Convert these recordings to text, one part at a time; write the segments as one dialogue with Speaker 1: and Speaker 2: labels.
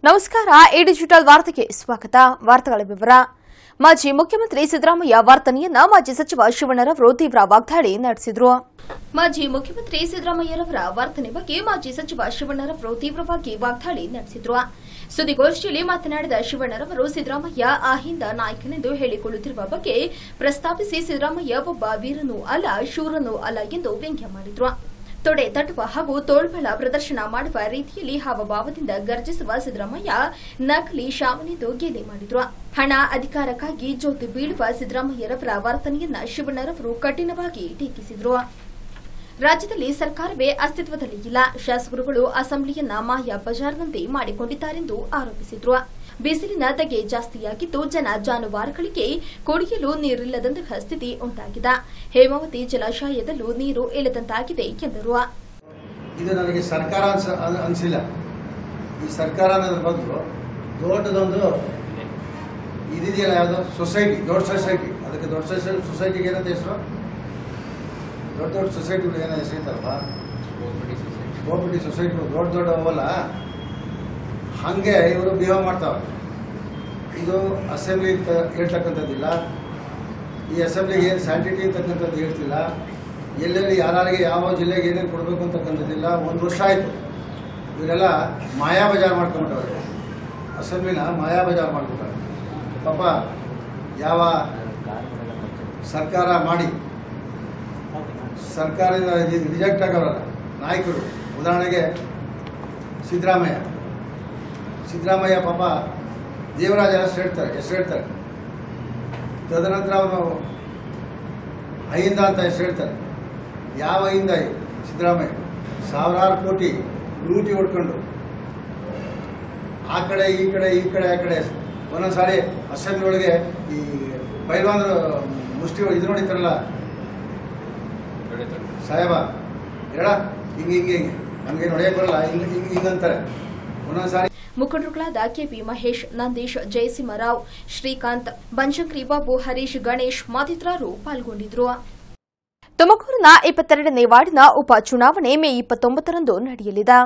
Speaker 1: ನಮಸ್ಕಾರ A digital ವಾರ್ತೆಗೆ ಸ್ವಾಗತ ವಾರ್ತೆಗಳ ವಿವರ ಮಾಜಿ ಮುಖ್ಯಮಂತ್ರಿ ಸಿದ್ದರಾಮಯ್ಯ ವರ್ತನೆಯನ್ನ ಮಾಜಿ ಸಚಿವ ಶಿವಣ್ಣರವರು ತೀವ್ರ ವಾಗ್ದಾಳಿ ನಡೆಸಿದರು ಮಾಜಿ ಮುಖ್ಯಮಂತ್ರಿ ಸಿದ್ದರಾಮಯ್ಯರವರ ವರ್ತನೆ ಬಗ್ಗೆ ಮಾಜಿ ಸಚಿವ ಶಿವಣ್ಣರವರು ತೀವ್ರವಾಗಿ ವಾಗ್ದಾಳಿ ನಡೆಸಿದರು ಸುದ್ದಿಗೋಷ್ಠಿಯಲ್ಲಿ ಮಾತನಾಡಿದ ಶಿವಣ್ಣರವರು ಸಿದ್ದರಾಮಯ್ಯ ಅಹಿಂದ ನಾಯಕನೆಂದು ಹೇಳಿಕೊಳ್ಳುತ್ತಿರುವ ಬಗ್ಗೆ ಪ್ರಸ್ತಾಪಿಸಿ ಸಿದ್ದರಾಮಯ್ಯ ಒಬ್ಬ ವೀರನೂ ಅಲ್ಲ ಶೂರನೂ ಅಲ್ಲ ಎಂದು ವ್ಯಂಗ್ಯ ಮಾಡಿದ್ರು ತೊಡೆ ತಟ್ಟುವ ಹಾಗೂ ತೋಳ್ಬಳ ಪ್ರದರ್ಶನ ಮಾಡುವ ರೀತಿಯಲ್ಲಿ ಹಾವಭಾವದಿಂದ ಗರ್ಜಿಸುವ ಸಿದ್ದರಾಮಯ್ಯ ನಕಲಿ ಶಾವನೆಂದು ಗೇಲಿ ಮಾಡಿದ್ರು ಹಣ ಅಧಿಕಾರಕ್ಕಾಗಿ ಜೋತು ಬೀಳುವ ಸಿದ್ದರಾಮಯ್ಯರವರ ವರ್ತನೆಯನ್ನ ಶಿವಣ್ಣರವರು ಕಠಿಣವಾಗಿ ಟೀಕಿಸಿದ್ರು ರಾಜ್ಯದಲ್ಲಿ ಸರ್ಕಾರವೇ ಅಸ್ತಿತ್ವದಲ್ಲಿ ಇಲ್ಲ ಶಾಸಕರುಗಳು ಅಸೆಂಬ್ಲಿಯನ್ನ ಮಾಯಾ ಬಜಾರ್ನಂತೆ ಮಾಡಿಕೊಂಡಿದ್ದಾರೆಂದು ಆರೋಪಿಸಿದ್ರು ಬಿಸಿಲಿನ ಧಗೆ ಜಾಸ್ತಿಯಾಗಿದ್ದು ಜನ ಜಾನುವಾರುಗಳಿಗೆ ಕುಡಿಯಲು ನೀರಿಲ್ಲದಂತಹ ಸ್ಥಿತಿ ಉಂಟಾಗಿದೆ ಹೇಮಾವತಿ ಜಲಾಶಯದಲ್ಲೂ ನೀರು ಇಲ್ಲದಂತಾಗಿದೆ ಎಂದರು
Speaker 2: ಇದು ನನಗೆ ಸರ್ಕಾರ ಅನ್ಸ ಅನ್- ಅನ್ಸಿಲ್ಲ ಈ ಸರ್ಕಾರ ಅನ್ನೋದ್ರ ಬದಲು ದೊಡ್ಡದೊಂದು ಇದಿದೆಯಲ್ಲ ಯಾವುದು ಸೊಸೈಟಿ ದೊಡ್ಡ ಸೊಸೈಟಿ ಅದಕ್ಕೆ ದೊಡ್ಡ ಸೊಸೈ ಸೊಸೈಟಿಗೆ ಏನಂತ ಹೆಸರು ದೊಡ್ಡ ದೊಡ್ಡ ಸೊಸೈಟಿಗಳು ಏನೋ ಹೆಸರು ಇತ್ತಲ್ವ ಕೋಪರೇಟಿವ್ ಸೊಸೈಟಿಗಳು ದೊಡ್ಡ ದೊಡ್ಡ ಅವಲ್ಲ ಹಾಗೆ ಇವರು ಬಿಹೇವ್ ಮಾಡ್ತಾವೆ ಇದು ಅಸೆಂಬ್ಲಿ ಅಂತ ಹೇಳ್ತಕ್ಕಂಥದ್ದಿಲ್ಲ ಈ ಅಸೆಂಬ್ಲಿಗೆ ಏನು ಸ್ಯಾಂಟಿಟಿ ಅಂತಕ್ಕಂಥದ್ದು ಹೇಳ್ತಿಲ್ಲ ಎಲ್ಲೆಲ್ಲಿ ಯಾರಿಗೆ ಯಾವ ಜಿಲ್ಲೆಗೆ ಏನೇನು ಕೊಡಬೇಕು ಅಂತಕ್ಕಂಥದ್ದಿಲ್ಲ ಒಂದು ವರ್ಷ ಆಯಿತು ಇವರೆಲ್ಲ ಮಾಯಾ ಬಜಾರ್ ಮಾಡ್ಕೊಂಬಿಟ್ಟವ್ರೆ ಅಸೆಂಬ್ಲಿನ ಮಾಯಾ ಬಜಾರ್ ಮಾಡ್ಬಿಟ್ಟಾರೆ ಪಾಪ ಯಾವ ಸರ್ಕಾರ ಮಾಡಿ ಸರ್ಕಾರದಿಂದ ರಿಜೆಕ್ಟ್ ಆಗೋರಲ್ಲ ನಾಯಕರು ಉದಾಹರಣೆಗೆ ಸಿದ್ದರಾಮಯ್ಯ ಸಿದ್ದರಾಮಯ್ಯ ಪಾಪ ದೇವರಾಜ ಹೆಸರು ಹೇಳ್ತಾರೆ ಹೆಸರು ಹೇಳ್ತಾರೆ ತದನಂತರ ಅವನು ಅಹಿಂದ ಅಂತ ಹೆಸರು ಹೇಳ್ತಾರೆ ಯಾವ ಅಹಿಂದ ಇದು? ಸಿದ್ದರಾಮಯ್ಯ ಸಾವಿರಾರು ಕೋಟಿ ಲೂಟಿ ಹೊಡ್ಕೊಂಡು ಆ ಕಡೆ ಈ ಕಡೆ ಈ ಕಡೆ ಆ ಕಡೆ ಒಂದೊಂದು ಸಾರಿ ಅಸೆಂಬ್ಲಿ ಒಳಗೆ ಈ ಪೈಲ್ವಾನ್ರು ಮುಷ್ಟಿ ಇದು ನೋಡಿತಾರಲ್ಲ ಸಾಹೇಬ ಹೇಳ ಹಿಂಗೆ ಹಿಂಗೆ ಹಿಂಗೆ ನಮಗೆ ನೋಡಿಯಕ್ಕೆ ಬರಲ್ಲ ಹಿಂಗೆ ಹಿಂಗೆ ಹಿಂಗಂತಾರೆ ಒಂದೊಂದು ಸಾರಿ
Speaker 1: ಮುಖಂಡರುಗಳಾದ ಕೆಪಿ ಮಹೇಶ್ ನಂದೀಶ್ ಜಯಸಿಂಹರಾವ್ ಶ್ರೀಕಾಂತ್ ಬನಶಂಕರಿ ಬಾಬು ಹರೀಶ್ ಗಣೇಶ್ ಮತ್ತಿತರರು ಪಾಲ್ಗೊಂಡಿದ್ರು ತುಮಕೂರಿನ ಇಪ್ಪತ್ತೆರಡನೇ ವಾರ್ಡಿನ ಉಪ ಚುನಾವಣೆ ಮೇ ಇಪ್ಪತ್ತೊಂಬತ್ತರಂದು ನಡೆಯಲಿದೆ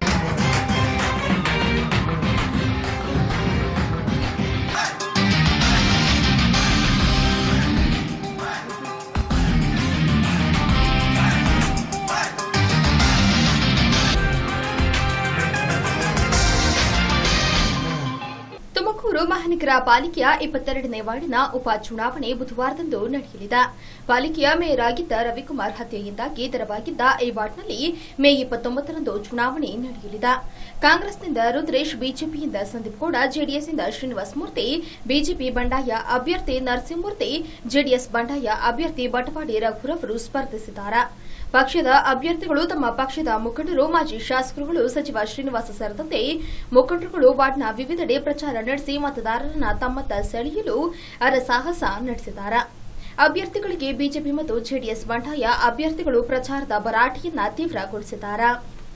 Speaker 1: ತುಮಕೂರು ಮಹಾನಗರ ಪಾಲಿಕೆಯ ಇಪ್ಪತ್ತೆರಡನೇ ವಾರ್ಡಿನ ಉಪ ಚುನಾವಣೆ ಬುಧವಾರದಂದು ನಡೆಯಲಿದೆ ಪಾಲಿಕೆಯ ಮೇಯರ್ ಆಗಿದ್ದ ರವಿಕುಮಾರ್ ಹತ್ಯೆಯಿಂದಾಗಿ ತೆರವಾಗಿದ್ದ ಈ ವಾರ್ಡ್ನಲ್ಲಿ ಮೇ ಇಪ್ಪತ್ತೊಂಬತ್ತರಂದು ಚುನಾವಣೆ ನಡೆಯಲಿದೆ ಕಾಂಗ್ರೆಸ್ನಿಂದ ರುದ್ರೇಶ್ ಬಿಜೆಪಿಯಿಂದ ಸಂದೀಪ್ ಗೌಡ ಜೆಡಿಎಸ್ನಿಂದ ಶ್ರೀನಿವಾಸ ಮೂರ್ತಿ ಬಿಜೆಪಿ ಬಂಡಾಯ ಅಭ್ಯರ್ಥಿ ನರಸಿಂಹಮೂರ್ತಿ ಜೆಡಿಎಸ್ ಬಂಡಾಯ ಅಭ್ಯರ್ಥಿ ಬಟವಾಡಿ ರಘುರವರು ಸ್ಪರ್ಧಿಸಿದ್ದಾರೆ ಪಕ್ಷದ ಅಭ್ಯರ್ಥಿಗಳು ತಮ್ಮ ಪಕ್ಷದ ಮುಖಂಡರು ಮಾಜಿ ಶಾಸಕರುಗಳು ಸಚಿವ ಶ್ರೀನಿವಾಸ ಸೇರಿದಂತೆ ಮುಖಂಡರುಗಳು ವಾರ್ಡ್ನ ವಿವಿಧೆಡೆ ಪ್ರಚಾರ ನಡೆಸಿ ಮತದಾರರನ್ನ ತಮ್ಮತ್ತ ಸೆಳೆಯಲು ಅರಸಾಹಸ ನಡೆಸಿದ್ದಾರೆ ಅಭ್ಯರ್ಥಿಗಳಿಗೆ ಬಿಜೆಪಿ ಮತ್ತು ಜೆಡಿಎಸ್ ಬಂಡಾಯ ಅಭ್ಯರ್ಥಿಗಳು ಪ್ರಚಾರದ ಭರಾಟೆಯನ್ನ ತೀವ್ರಗೊಳಿಸಿದ್ದಾರೆ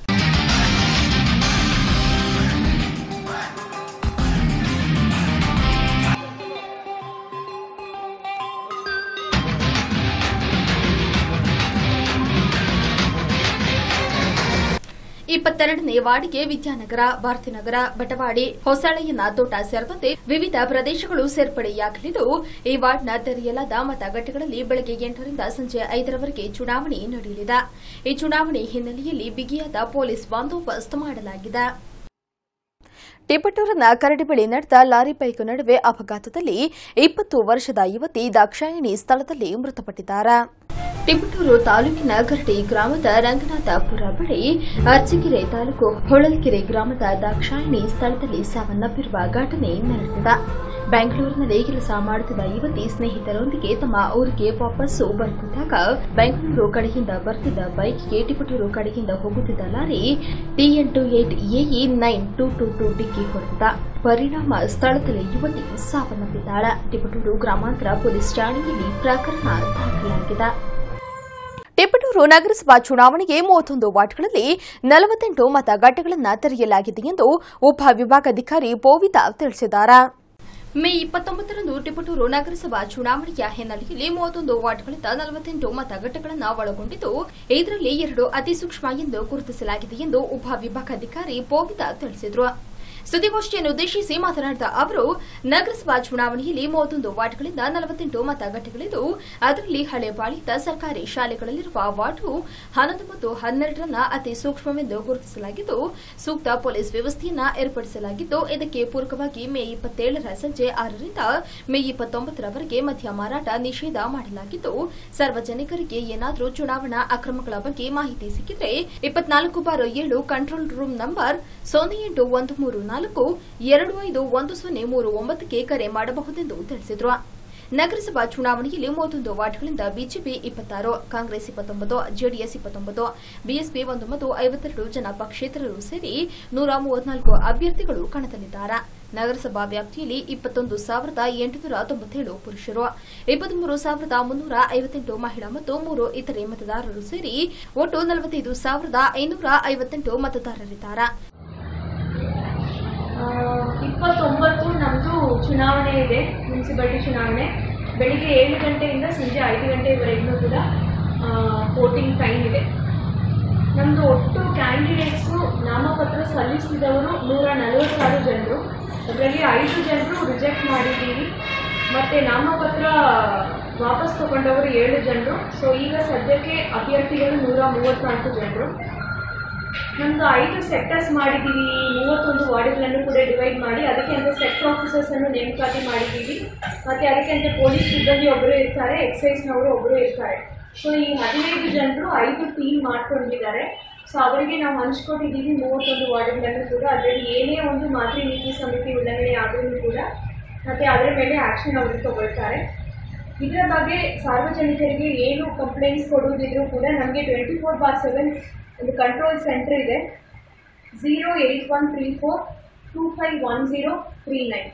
Speaker 1: ಇಪ್ಪತ್ತೆರಡನೇ ವಾರ್ಡ್ಗೆ ವಿದ್ಯಾನಗರ ಭಾರತಿನಗರ ಬಟವಾಡಿ ಹೊಸಳೆಯನ್ನ ತೋಟ ಸೇರಿದಂತೆ ವಿವಿಧ ಪ್ರದೇಶಗಳು ಸೇರ್ಪಡೆಯಾಗಲಿದ್ದು ಈ ವಾರ್ಡ್ನ ತೆರೆಯಲಾದ ಮತಗಟ್ಟೆಗಳಲ್ಲಿ ಬೆಳಗ್ಗೆ ಎಂಟರಿಂದ ಸಂಜೆ ಐದರವರೆಗೆ ಚುನಾವಣೆ ನಡೆಯಲಿದೆ ಈ ಚುನಾವಣೆ ಹಿನ್ನೆಲೆಯಲ್ಲಿ ಬಿಗಿಯಾದ ಪೊಲೀಸ್ ಬಂದೋಬಸ್ತ್ ಮಾಡಲಾಗಿದೆ ಟಿಪಟೂರಿನ ಕರಡಿಬಳಿ ನಡೆದ ಲಾರಿ ಬೈಕ್ ನಡುವೆ ಅಪಘಾತದಲ್ಲಿ ಇಪ್ಪತ್ತು ವರ್ಷದ ಯುವತಿ ದಾಕ್ಷಾಯಿಣಿ ಸ್ಥಳದಲ್ಲಿ ಮೃತಪಟ್ಟಿದ್ದಾರೆ ಟಿಪಟೂರು ತಾಲೂಕಿನ ಕರಡಿ ಗ್ರಾಮದ ರಂಗನಾಥಪುರ ಬಳಿ ಅರ್ಚಿಕೆರೆ ತಾಲೂಕು ಹೊಳಲ್ಕೆರೆ ಗ್ರಾಮದ ದಾಕ್ಷಾಯಿಣಿ ಸ್ಥಳದಲ್ಲಿ ಸಾವನ್ನಪ್ಪಿರುವ ಘಟನೆ ನಡೆದಿದೆ ಬೆಂಗಳೂರಿನಲ್ಲಿ ಕೆಲಸ ಮಾಡುತ್ತಿದ್ದ ಯುವತಿ ಸ್ನೇಹಿತರೊಂದಿಗೆ ತಮ್ಮ ಊರಿಗೆ ವಾಪಸ್ಸು ಬರುತ್ತಿದ್ದಾಗ ಬೆಂಗಳೂರು ಕಡೆಯಿಂದ ಬರ್ತಿದ್ದ ಬೈಕ್ಗೆ ಟಿಪಟೂರು ಕಡೆಯಿಂದ ಹೋಗುತ್ತಿದ್ದ lorry TN two eight AE nine two two two ಡಿಕ್ಕಿ ಹೊಡೆದಿದ್ದ ಪರಿಣಾಮ ಸ್ಥಳದಲ್ಲಿ ಯುವತಿ ಸಾವನ್ನಪ್ಪಿದ್ದಾಳೆ ಟಿಪಟೂರು ಗ್ರಾಮಾಂತರ ಪೊಲೀಸ್ ಠಾಣೆಯಲ್ಲಿ ಪ್ರಕರಣ ದಾಖಲಾಗಿದೆ ಟಿಪಟೂರು ನಗರಸಭಾ ಚುನಾವಣೆಗೆ ಮೂವತ್ತೊಂದು ವಾರ್ಡ್ಗಳಲ್ಲಿ ನಲವತ್ತೆಂಟು ಮತಗಟ್ಟೆಗಳನ್ನು ತೆರೆಯಲಾಗಿದೆ ಎಂದು ಉಪವಿಭಾಗಾಧಿಕಾರಿ ಪೋವಿತಾ ತಿಳಿಸಿದ್ದಾರೆ ಮೇ ಇಪ್ಪತ್ತೊಂಬತ್ತರಂದು ಟಿಪಟೂರು ನಗರಸಭಾ ಚುನಾವಣೆಯ ಹಿನ್ನೆಲೆಯಲ್ಲಿ ಮೂವತ್ತೊಂದು ವಾರ್ಡ್ಗಳಿಂದ ನಲವತ್ತೆಂಟು ಮತಗಟ್ಟೆಗಳನ್ನು ಒಳಗೊಂಡಿದ್ದು ಇದರಲ್ಲಿ ಎರಡು ಅತಿ ಸೂಕ್ಷ್ಮ ಎಂದು ಗುರುತಿಸಲಾಗಿದೆ ಎಂದು ಉಪವಿಭಾಗಾಧಿಕಾರಿ ಪೋವಿತಾ ತಿಳಿಸಿದರು ಸುದ್ದಿಗೋಷ್ಠಿಯನ್ನು ಉದ್ದೇಶಿಸಿ ಮಾತನಾಡಿದ ಅವರು ನಗರಸಭಾ ಚುನಾವಣೆಯಲ್ಲಿ ಮೂವತ್ತೊಂದು ವಾರ್ಡ್ಗಳಿಂದ ನಲವತ್ತೆಂಟು ಮತಗಟ್ಟೆಗಳಿದ್ದು ಅದರಲ್ಲಿ ಹಳೆ ಬಾಳಿದ ಸರ್ಕಾರಿ ಶಾಲೆಗಳಲ್ಲಿರುವ ವಾರ್ಡು ಹನ್ನೊಂದು ಮತ್ತು ಹನ್ನೆರಡರನ್ನ ಅತಿ ಸೂಕ್ಷ್ಮವೆಂದು ಗುರುತಿಸಲಾಗಿದ್ದು ಸೂಕ್ತ ಪೊಲೀಸ್ ವ್ಯವಸ್ಥೆಯನ್ನ ಏರ್ಪಡಿಸಲಾಗಿದ್ದು ಇದಕ್ಕೆ ಪೂರಕವಾಗಿ ಮೇ ಇಪ್ಪತ್ತೇಳರ ಸಂಜೆ ಆರರಿಂದ ಮೇ ಇಪ್ಪತ್ತೊಂಬತ್ತರವರೆಗೆ ಮದ್ಯ ಮಾರಾಟ ನಿಷೇಧ ಮಾಡಲಾಗಿದ್ದು ಸಾರ್ವಜನಿಕರಿಗೆ ಏನಾದರೂ ಚುನಾವಣಾ ಅಕ್ರಮಗಳ ಬಗ್ಗೆ ಮಾಹಿತಿ ಸಿಕ್ಕಿದ್ರೆ ಇಪ್ಪತ್ನಾಲ್ಕು ಬಾರ್ ಏಳು ಕಂಟ್ರೋಲ್ ರೂಮ್ ನಂಬರ್ ಸೊನ್ನೆ ಎಂಟು ಒಂದು ಮೂರು ನಾಲ್ಕು ಎರಡು ಐದು ಒಂದು ಸೊನ್ನೆ ಮೂರು ಒಂಬತ್ತಕ್ಕೆ ಕರೆ ಮಾಡಬಹುದೆಂದು ತಿಳಿಸಿದರು ನಗರಸಭಾ ಚುನಾವಣೆಯಲ್ಲಿ ಮೂವತ್ತೊಂದು ವಾರ್ಡ್ಗಳಿಂದ ಬಿಜೆಪಿ ಇಪ್ಪತ್ತಾರು ಕಾಂಗ್ರೆಸ್ ಇಪ್ಪತ್ತೊಂಬತ್ತು ಜೆಡಿಎಸ್ ಇಪ್ಪತ್ತೊಂಬತ್ತು ಬಿಎಸ್ಪಿ ಒಂದು ಮತ್ತು ಐವತ್ತೆರಡು ಜನ ಪಕ್ಷೇತರರು ಸೇರಿ ನೂರ ಮೂವತ್ನಾಲ್ಕು ಅಭ್ಯರ್ಥಿಗಳು ಕಣದಲ್ಲಿದ್ದಾರೆ ನಗರಸಭಾ ವ್ಯಾಪ್ತಿಯಲ್ಲಿ ಇಪ್ಪತ್ತೊಂದು ಸಾವಿರದ ಎಂಟುನೂರ ತೊಂಬತ್ತೇಳು ಪುರುಷರು ಇಪ್ಪತ್ಮೂರು ಸಾವಿರದ ಮುನ್ನೂರ ಐವತ್ತೆಂಟು ಮಹಿಳಾ ಮತ್ತು ಮೂರು ಇತರೆ ಮತದಾರರು ಸೇರಿ ಒಟ್ಟು ನಲವತ್ತೈದು ಸಾವಿರದ ಐನೂರ ಐವತ್ತೆಂಟು ಮತದಾರರಿದ್ದಾರೆ
Speaker 3: ಆ, ಇಪ್ಪತ್ತೊಂಬತ್ತು ನಮ್ಮದು ಚುನಾವಣೆ ಇದೆ ಮುನ್ಸಿಪಾಲಿಟಿ ಚುನಾವಣೆ ಬೆಳಿಗ್ಗೆ ಏಳು ಗಂಟೆಯಿಂದ ಸಂಜೆ ಐದು ಗಂಟೆವರೆಗೂ ಕೂಡ ವೋಟಿಂಗ್ ಟೈಮ್ ಇದೆ ನಮ್ಮದು ಒಟ್ಟು ಕ್ಯಾಂಡಿಡೇಟ್ಸು ನಾಮಪತ್ರ ಸಲ್ಲಿಸಿದವರು ನೂರ ನಲವತ್ತಾರು ಜನರು ಅದರಲ್ಲಿ ಐದು ಜನರು ರಿಜೆಕ್ಟ್ ಮಾಡಿದ್ದೀವಿ ಮತ್ತು ನಾಮಪತ್ರ ವಾಪಸ್ ತಗೊಂಡವರು ಏಳು ಜನರು ಸೊ ಈಗ ಸದ್ಯಕ್ಕೆ ಅಭ್ಯರ್ಥಿಗಳು ನೂರ ಮೂವತ್ತ್ನಾಲ್ಕು ಜನರು ನಮ್ದು ಐದು ಸೆಕ್ಟರ್ಸ್ ಮಾಡಿದ್ದೀವಿ ಮೂವತ್ತೊಂದು ವಾರ್ಡ್ಗಳನ್ನು ಕೂಡ ಡಿವೈಡ್ ಮಾಡಿ ಅದಕ್ಕೆ ಅಂತ ಸೆಕ್ಟರ್ ಆಫೀಸರ್ಸ್ ಅನ್ನು ನೇಮಕಾತಿ ಮಾಡಿದ್ದೀವಿ ಮತ್ತೆ ಅದಕ್ಕೆ ಅಂತ ಪೊಲೀಸ್ ಸಿಬ್ಬಂದಿ ಒಬ್ಬರು ಇರ್ತಾರೆ ಎಕ್ಸೈಸ್ನವರು ಒಬ್ಬರು ಇರ್ತಾರೆ ಸೊ ಈ ಹದಿನೈದು ಜನರು ಐದು ಟೀಮ್ ಮಾಡ್ಕೊಂಡಿದ್ದಾರೆ ಸೊ ಅವರಿಗೆ ನಾವು ಹಂಚ್ಕೊಟ್ಟಿದ್ದೀವಿ ಮೂವತ್ತೊಂದು ವಾರ್ಡ್ಗಳನ್ನು ಕೂಡ ಅದರಲ್ಲಿ ಏನೇ ಒಂದು ಮಾದರಿ ನೀತಿ ಸಮಿತಿ ಉಲ್ಲಂಘನೆ ಆದ್ರೂ ಕೂಡ ಮತ್ತೆ ಅದರ ಮೇಲೆ ಆಕ್ಷನ್ ಅವರು ತಗೊಳ್ತಾರೆ ಇದರ ಬಗ್ಗೆ ಸಾರ್ವಜನಿಕರಿಗೆ ಏನು ಕಂಪ್ಲೇಂಟ್ಸ್ ಕೊಡುವುದಿದ್ರು ಕೂಡ ನಮಗೆ ಟ್ವೆಂಟಿ ಫೋರ್ ಬಾರ್ ಸೆವೆನ್ ಒಂದು ಕಂಟ್ರೋಲ್ ಸೆಂಟರ್ ಇದೆ zero eight one three four two five one zero three nine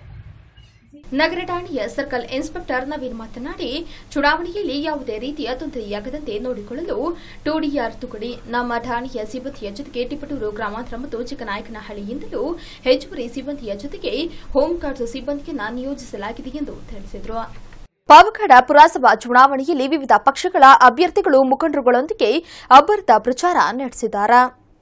Speaker 1: ನಗರ ಠಾಣೆಯ ಸರ್ಕಲ್ ಇನ್ಸ್ಪೆಕ್ಟರ್ ನವೀನ್ ಮಾತನಾಡಿ ಚುನಾವಣೆಯಲ್ಲಿ ಯಾವುದೇ ರೀತಿಯ ತೊಂದರೆಯಾಗದಂತೆ ನೋಡಿಕೊಳ್ಳಲು ಟೂಡಿಆರ್ ತುಕಡಿ ನಮ್ಮ ಠಾಣೆಯ ಸಿಬ್ಬಂದಿಯ ಜೊತೆಗೆ ಟಿಪಟೂರು ಗ್ರಾಮಾಂತರ ಮತ್ತು ಚಿಕ್ಕನಾಯಕನಹಳ್ಳಿಯಿಂದಲೂ ಹೆಚ್ಚುವರಿ ಸಿಬ್ಬಂದಿಯ ಜೊತೆಗೆ ಹೋಮ್ ಗಾರ್ಡ್ಸ್ ಸಿಬ್ಬಂದಿಯನ್ನ ನಿಯೋಜಿಸಲಾಗಿದೆ ಎಂದು ತಿಳಿಸಿದರು ಪಾವಗಡ ಪುರಸಭಾ ಚುನಾವಣೆಯಲ್ಲಿ ವಿವಿಧ ಪಕ್ಷಗಳ ಅಭ್ಯರ್ಥಿಗಳು ಮುಖಂಡರುಗಳೊಂದಿಗೆ ಅಬ್ಬರದ ಪ್ರಚಾರ ನಡೆಸಿದ್ದಾರೆ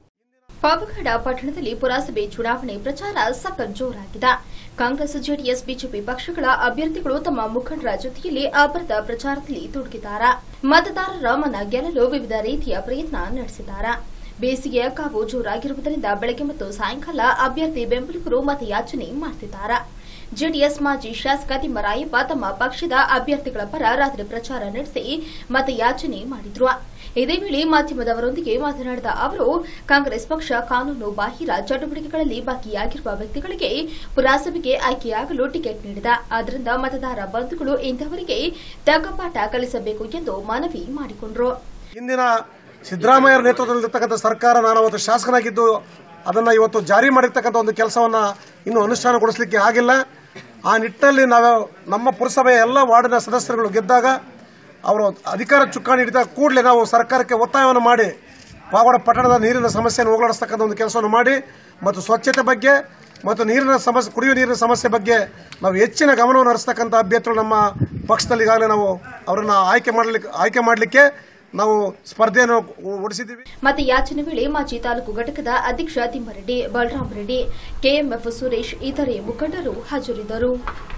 Speaker 1: ಪಾವಗಡ ಪಟ್ಟಣದಲ್ಲಿ ಪುರಸಭೆ ಚುನಾವಣೆ ಪ್ರಚಾರ ಸಖತ್ ಜೋರಾಗಿದೆ ಕಾಂಗ್ರೆಸ್ ಜೆಡಿಎಸ್ ಬಿಜೆಪಿ ಪಕ್ಷಗಳ ಅಭ್ಯರ್ಥಿಗಳು ತಮ್ಮ ಮುಖಂಡರ ಜೊತೆಯಲ್ಲಿ ಅಬ್ಬರದ ಪ್ರಚಾರದಲ್ಲಿ ತೊಡಗಿದ್ದಾರೆ ಮತದಾರರ ಮನ ಗೆಲ್ಲಲು ವಿವಿಧ ರೀತಿಯ ಪ್ರಯತ್ನ ನಡೆಸಿದ್ದಾರೆ ಬೇಸಿಗೆಯ ಕಾವು ಜೋರಾಗಿರುವುದರಿಂದ ಬೆಳಗ್ಗೆ ಮತ್ತು ಸಾಯಂಕಾಲ ಅಭ್ಯರ್ಥಿ ಬೆಂಬಲಿಗರು ಮತಯಾಚನೆ ಮಾಡುತ್ತಿದ್ದಾರೆ ಜೆಡಿಎಸ್ ಮಾಜಿ ಶಾಸಕ ತಿಮ್ಮರಾಯಪ್ಪ ತಮ್ಮ ಪಕ್ಷದ ಅಭ್ಯರ್ಥಿಗಳ ಪರ ರಾತ್ರಿ ಪ್ರಚಾರ ನಡೆಸಿ ಮತಯಾಚನೆ ಮಾಡಿದ್ರು ಇದೇ ವೇಳೆ ಮಾಧ್ಯಮದವರೊಂದಿಗೆ ಮಾತನಾಡಿದ ಅವರು ಕಾಂಗ್ರೆಸ್ ಪಕ್ಷ ಕಾನೂನು ಬಾಹಿರ ಚಟುವಟಿಕೆಗಳಲ್ಲಿ ಭಾಗಿಯಾಗಿರುವ ವ್ಯಕ್ತಿಗಳಿಗೆ ಪುರಸಭೆಗೆ ಆಯ್ಕೆಯಾಗಲು ಟಿಕೆಟ್ ನೀಡಿದೆ ಆದ್ದರಿಂದ ಮತದಾರ ಬಂಧುಗಳು ಇಂತಹವರಿಗೆ ತಕ್ಕ ಪಾಠ ಕಲಿಸಬೇಕು ಎಂದು ಮನವಿ ಮಾಡಿಕೊಂಡರು
Speaker 4: ಇಂದಿನ ಸಿದ್ದರಾಮಯ್ಯರ ನೇತೃತ್ವದಲ್ಲಿರ್ತಕ್ಕಂಥ ಸರ್ಕಾರ ನಾನು ಅವತ್ತು ಶಾಸಕನಾಗಿದ್ದು ಅದನ್ನು ಇವತ್ತು ಜಾರಿ ಮಾಡಿರ್ತಕ್ಕಂಥ ಒಂದು ಕೆಲಸವನ್ನು ಇನ್ನೂ ಅನುಷ್ಠಾನಗೊಳಿಸಲಿಕ್ಕೆ ಆಗಿಲ್ಲ ಆ ನಿಟ್ಟಿನಲ್ಲಿ ನಾವು ನಮ್ಮ ಪುರಸಭೆಯ ಎಲ್ಲ ವಾರ್ಡಿನ ಸದಸ್ಯರುಗಳು ಗೆದ್ದಾಗ ಅವರು ಅಧಿಕಾರ ಚುಕ್ಕಾಣಿ ಹಿಡಿದ ಕೂಡಲೇ ನಾವು ಸರ್ಕಾರಕ್ಕೆ ಒತ್ತಾಯವನ್ನು ಮಾಡಿ ಪಾವಗಡ ಪಟ್ಟಣದ ನೀರಿನ ಸಮಸ್ಯೆಯನ್ನು ಹೋಗಲಾಡಿಸ್ತಕ್ಕಂಥ ಒಂದು ಕೆಲಸವನ್ನು ಮಾಡಿ ಮತ್ತು ಸ್ವಚ್ಛತೆ ಬಗ್ಗೆ ಮತ್ತು ನೀರಿನ ಸಮಸ್ಯೆ ಕುಡಿಯುವ ನೀರಿನ ಸಮಸ್ಯೆ ಬಗ್ಗೆ ನಾವು ಹೆಚ್ಚಿನ ಗಮನವನ್ನು ಹರಿಸ್ತಕ್ಕಂಥ ಅಭ್ಯರ್ಥಿಗಳು ನಮ್ಮ ಪಕ್ಷದಲ್ಲಿ ಈಗಾಗಲೇ ನಾವು ಅವರನ್ನು ಆಯ್ಕೆ ಮಾಡಲಿಕ್ಕೆ ಆಯ್ಕೆ ಮಾಡಲಿಕ್ಕೆ ನಾವು ಸ್ಪರ್ಧೆಯನ್ನು ಓಡಿಸಿದ್ದೀವಿ
Speaker 1: ಮತ್ತೆ ಯಾಚನೆ ವೇಳೆ ಮಾಜಿ ತಾಲೂಕು ಘಟಕದ ಅಧ್ಯಕ್ಷ ತಿಮ್ಮರೆಡ್ಡಿ ಬಲರಾಮ್ ರೆಡ್ಡಿ ಕೆಎಂಎಫ್ ಸುರೇಶ್ ಇತರೆ ಮುಖಂಡರು ಹಾಜರಿದ್ದರು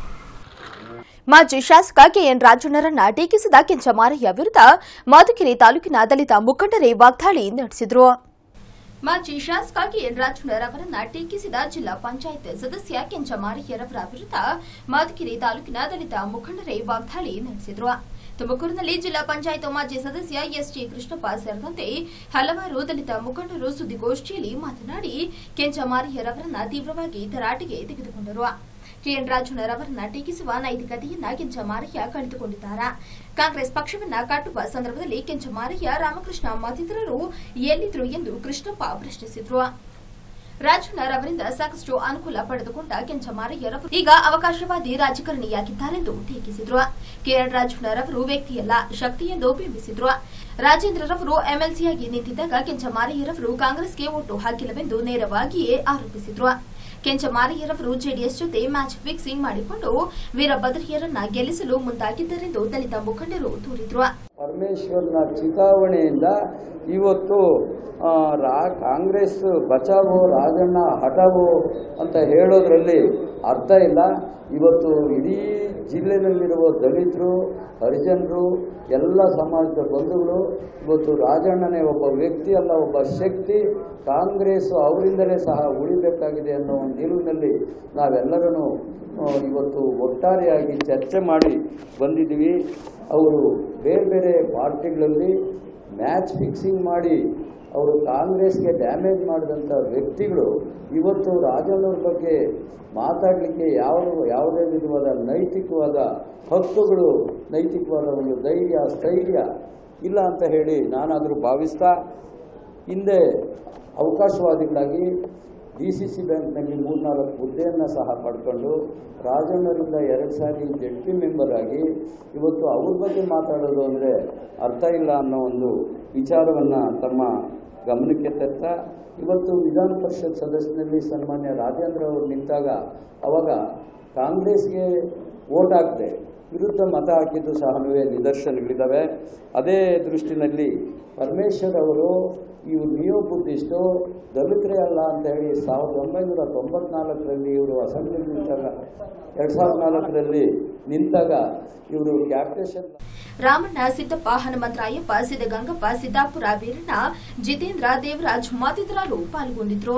Speaker 1: ಮಾಜಿ ಶಾಸಕ ಕೆಎನ್ ರಾಜಣ್ಣರನ್ನ ಟೀಕಿಸಿದ ಕೆಂಚಮಾರಯ್ಯ ವಿರುದ್ಧ ಮಧುಗಿರಿ ತಾಲೂಕಿನ ದಲಿತ ಮುಖಂಡರೇ ವಾಗ್ದಾಳಿ ನಡೆಸಿದರು ಮಾಜಿ ಶಾಸಕ ಕೆಎನ್ ರಾಜಣ್ಣರವರನ್ನ ಟೀಕಿಸಿದ ಜಿಲ್ಲಾ ಪಂಚಾಯತ್ ಸದಸ್ಯ ಕೆಂಚಮಾರಯ್ಯರವರ ವಿರುದ್ಧ ಮಧುಗಿರಿ ತಾಲೂಕಿನ ದಲಿತ ಮುಖಂಡರೇ ವಾಗ್ದಾಳಿ ನಡೆಸಿದರು ತುಮಕೂರಿನಲ್ಲಿ ಜಿಲ್ಲಾ ಪಂಚಾಯತ್ ಮಾಜಿ ಸದಸ್ಯ ಎಸ್ಟಿ ಕೃಷ್ಣಪ್ಪ ಸೇರಿದಂತೆ ಹಲವಾರು ದಲಿತ ಮುಖಂಡರು ಸುದ್ದಿಗೋಷ್ಠಿಯಲ್ಲಿ ಮಾತನಾಡಿ ಕೆಂಚಮಾರಿಯರವರನ್ನ ತೀವ್ರವಾಗಿ ತರಾಟೆಗೆ ತೆಗೆದುಕೊಂಡರು ಕೆಎನ್ ರಾಜಣ್ಣರವರನ್ನ ಟೀಕಿಸುವ ನೈತಿಕತೆಯನ್ನ ಕೆಂಚಮಾರಯ್ಯ ಕಳೆದುಕೊಂಡಿದ್ದಾರೆ ಕಾಂಗ್ರೆಸ್ ಪಕ್ಷವನ್ನ ಕಟ್ಟುವ ಸಂದರ್ಭದಲ್ಲಿ ಕೆಂಚಮಾರಯ್ಯ ರಾಮಕೃಷ್ಣ ಮತ್ತಿತರರು ಎಲ್ಲಿದ್ರು ಎಂದು ಕೃಷ್ಣಪ್ಪ ಪ್ರಶ್ನಿಸಿದ್ರು ರಾಜಣ್ಣರವರಿಂದ ಸಾಕಷ್ಟು ಅನುಕೂಲ ಪಡೆದುಕೊಂಡ ಕೆಂಚಮಾರಯ್ಯರವರು ಈಗ ಅವಕಾಶವಾದಿ ರಾಜಕಾರಣಿಯಾಗಿದ್ದಾರೆಂದು ಟೀಕಿಸಿದ್ರು ಕೆಎನ್ ರಾಜಣ್ಣರವರು ವ್ಯಕ್ತಿಯಲ್ಲ ಶಕ್ತಿ ಎಂದು ಬಿಂಬಿಸಿದ್ರು ರಾಜೇಂದ್ರರವರು ಎಂಎಲ್ಸಿಯಾಗಿ ನಿಂತಿದ್ದಾಗ ಕೆಂಚಮಾರಯ್ಯರವರು ಕಾಂಗ್ರೆಸ್ಗೆ ಒಟ್ಟು ಹಾಕಿಲ್ಲವೆಂದು ನೇರವಾಗಿಯೇ ಆರೋಪಿಸಿದ್ರು ಕೆಂಚಮಾರಯ್ಯರವರು ಜೆಡಿಎಸ್ ಜೊತೆ ಮ್ಯಾಚ್ ಫಿಕ್ಸಿಂಗ್ ಮಾಡಿಕೊಂಡು ವೀರಭದ್ರಿಯರನ್ನ ಗೆಲ್ಲಿಸಲು ಮುಂದಾಗಿದ್ದರೆಂದು ದಲಿತ ಮುಖಂಡರು ದೂರಿದ್ರು
Speaker 5: ಅವ್ರ ಪರಮೇಶ್ವರ್ನ ಚಿತಾವಣೆಯಿಂದ ಇವತ್ತು ಆ, ರಾ ಕಾಂಗ್ರೆಸ್ ಬಚಾವೋ ರಾಜಣ್ಣ ಹಠವೋ ಅಂತ ಹೇಳೋದ್ರಲ್ಲಿ ಅರ್ಥ ಇಲ್ಲ ಇವತ್ತು ಇಡೀ ಜಿಲ್ಲೆನಲ್ಲಿರುವ ದಲಿತರು ಹರಿಜನರು ಎಲ್ಲ ಸಮಾಜದ ಬಂಧುಗಳು ಇವತ್ತು ರಾಜಣ್ಣನೇ ಒಬ್ಬ ವ್ಯಕ್ತಿ ಅಲ್ಲ ಒಬ್ಬ ಶಕ್ತಿ ಕಾಂಗ್ರೆಸ್ ಅವರಿಂದಲೇ ಸಹ ಉಳಿಬೇಕಾಗಿದೆ ಅನ್ನೋ ಒಂದು ನಿಲುವಿನಲ್ಲಿ ನಾವೆಲ್ಲರೂ ಇವತ್ತು ಒಟ್ಟಾರೆಯಾಗಿ ಚರ್ಚೆ ಮಾಡಿ ಬಂದಿದ್ದೀವಿ ಅವರು ಬೇರೆ ಬೇರೆ ಪಾರ್ಟಿಗಳಲ್ಲಿ ಮ್ಯಾಚ್ ಫಿಕ್ಸಿಂಗ್ ಮಾಡಿ ಅವರು ಕಾಂಗ್ರೆಸ್ಗೆ ಡ್ಯಾಮೇಜ್ ಮಾಡಿದಂಥ ವ್ಯಕ್ತಿಗಳು ಇವತ್ತು ರಾಜಣ್ಣವ್ರ ಬಗ್ಗೆ ಮಾತಾಡಲಿಕ್ಕೆ ಯಾವ ಯಾವುದೇ ವಿಧವಾದ ನೈತಿಕವಾದ ಹಕ್ಕುಗಳು ನೈತಿಕವಾದ ಒಂದು ಧೈರ್ಯ ಸ್ಥೈರ್ಯ ಇಲ್ಲ ಅಂತ ಹೇಳಿ ನಾನಾದರೂ ಭಾವಿಸ್ತಾ ಹಿಂದೆ ಅವಕಾಶವಾದಿಗಳಾಗಿ ಡಿ ಸಿ ಸಿ ಬ್ಯಾಂಕ್ನಲ್ಲಿ ಮೂರ್ನಾಲ್ಕು ಹುದ್ದೆಯನ್ನು ಸಹ ಪಡ್ಕೊಂಡು ರಾಜಣ್ಣರಿಂದ ಎರಡು ಸಾರಿ ಜೆಡ್ ಪಿ ಮೆಂಬರ್ ಆಗಿ ಇವತ್ತು ಅವ್ರ ಬಗ್ಗೆ ಮಾತಾಡೋದು ಅಂದರೆ ಅರ್ಥ ಇಲ್ಲ ಅನ್ನೋ ಒಂದು ವಿಚಾರವನ್ನು ತಮ್ಮ ಗಮನಕ್ಕೆ ತರ್ತಾ ಇವತ್ತು ವಿಧಾನ ಪರಿಷತ್ ಸದಸ್ಯನಲ್ಲಿ ಸನ್ಮಾನ್ಯ ರಾಜೇಂದ್ರ ಅವರು ನಿಂತಾಗ ಅವಾಗ ಕಾಂಗ್ರೆಸ್ಗೆ ವೋಟ್ ಹಾಕದೆ ವಿರುದ್ಧ ಮತ ಹಾಕಿದ್ದು ಸಹ ನಿದರ್ಶನಗಳಿದ್ದಾವೆ ಅದೇ ದೃಷ್ಟಿನಲ್ಲಿ ಪರಮೇಶ್ವರ್ ಅವರು ಇವರು ನಿಯೋ ಬುದ್ಧಿಸ್ಟು ದಲಿತರೇ ಅಲ್ಲ ಅಂತ ಹೇಳಿ ಸಾವಿರದ ಒಂಬೈನೂರ ತೊಂಬತ್ನಾಲ್ಕರಲ್ಲಿ ಇವರು ಅಸೆಂಬ್ಲಿ ನಿಂತಾಗ ಎರಡು ಸಾವಿರದ ನಾಲ್ಕರಲ್ಲಿ ನಿಂತಾಗ ಇವರು ಕ್ಯಾಪ್ಟೇಷನ್
Speaker 1: ರಾಮಣ್ಣ ಸಿದ್ದಪ್ಪ ಹನುಮಂತರಾಯಪ್ಪ ಸಿದ್ದಗಂಗಪ್ಪ ಸಿದ್ದಾಪುರ ವೀರಣ್ಣ ಜಿತೇಂದ್ರ ದೇವರಾಜ್ ಮತ್ತಿತರರು ಪಾಲ್ಗೊಂಡಿದ್ರು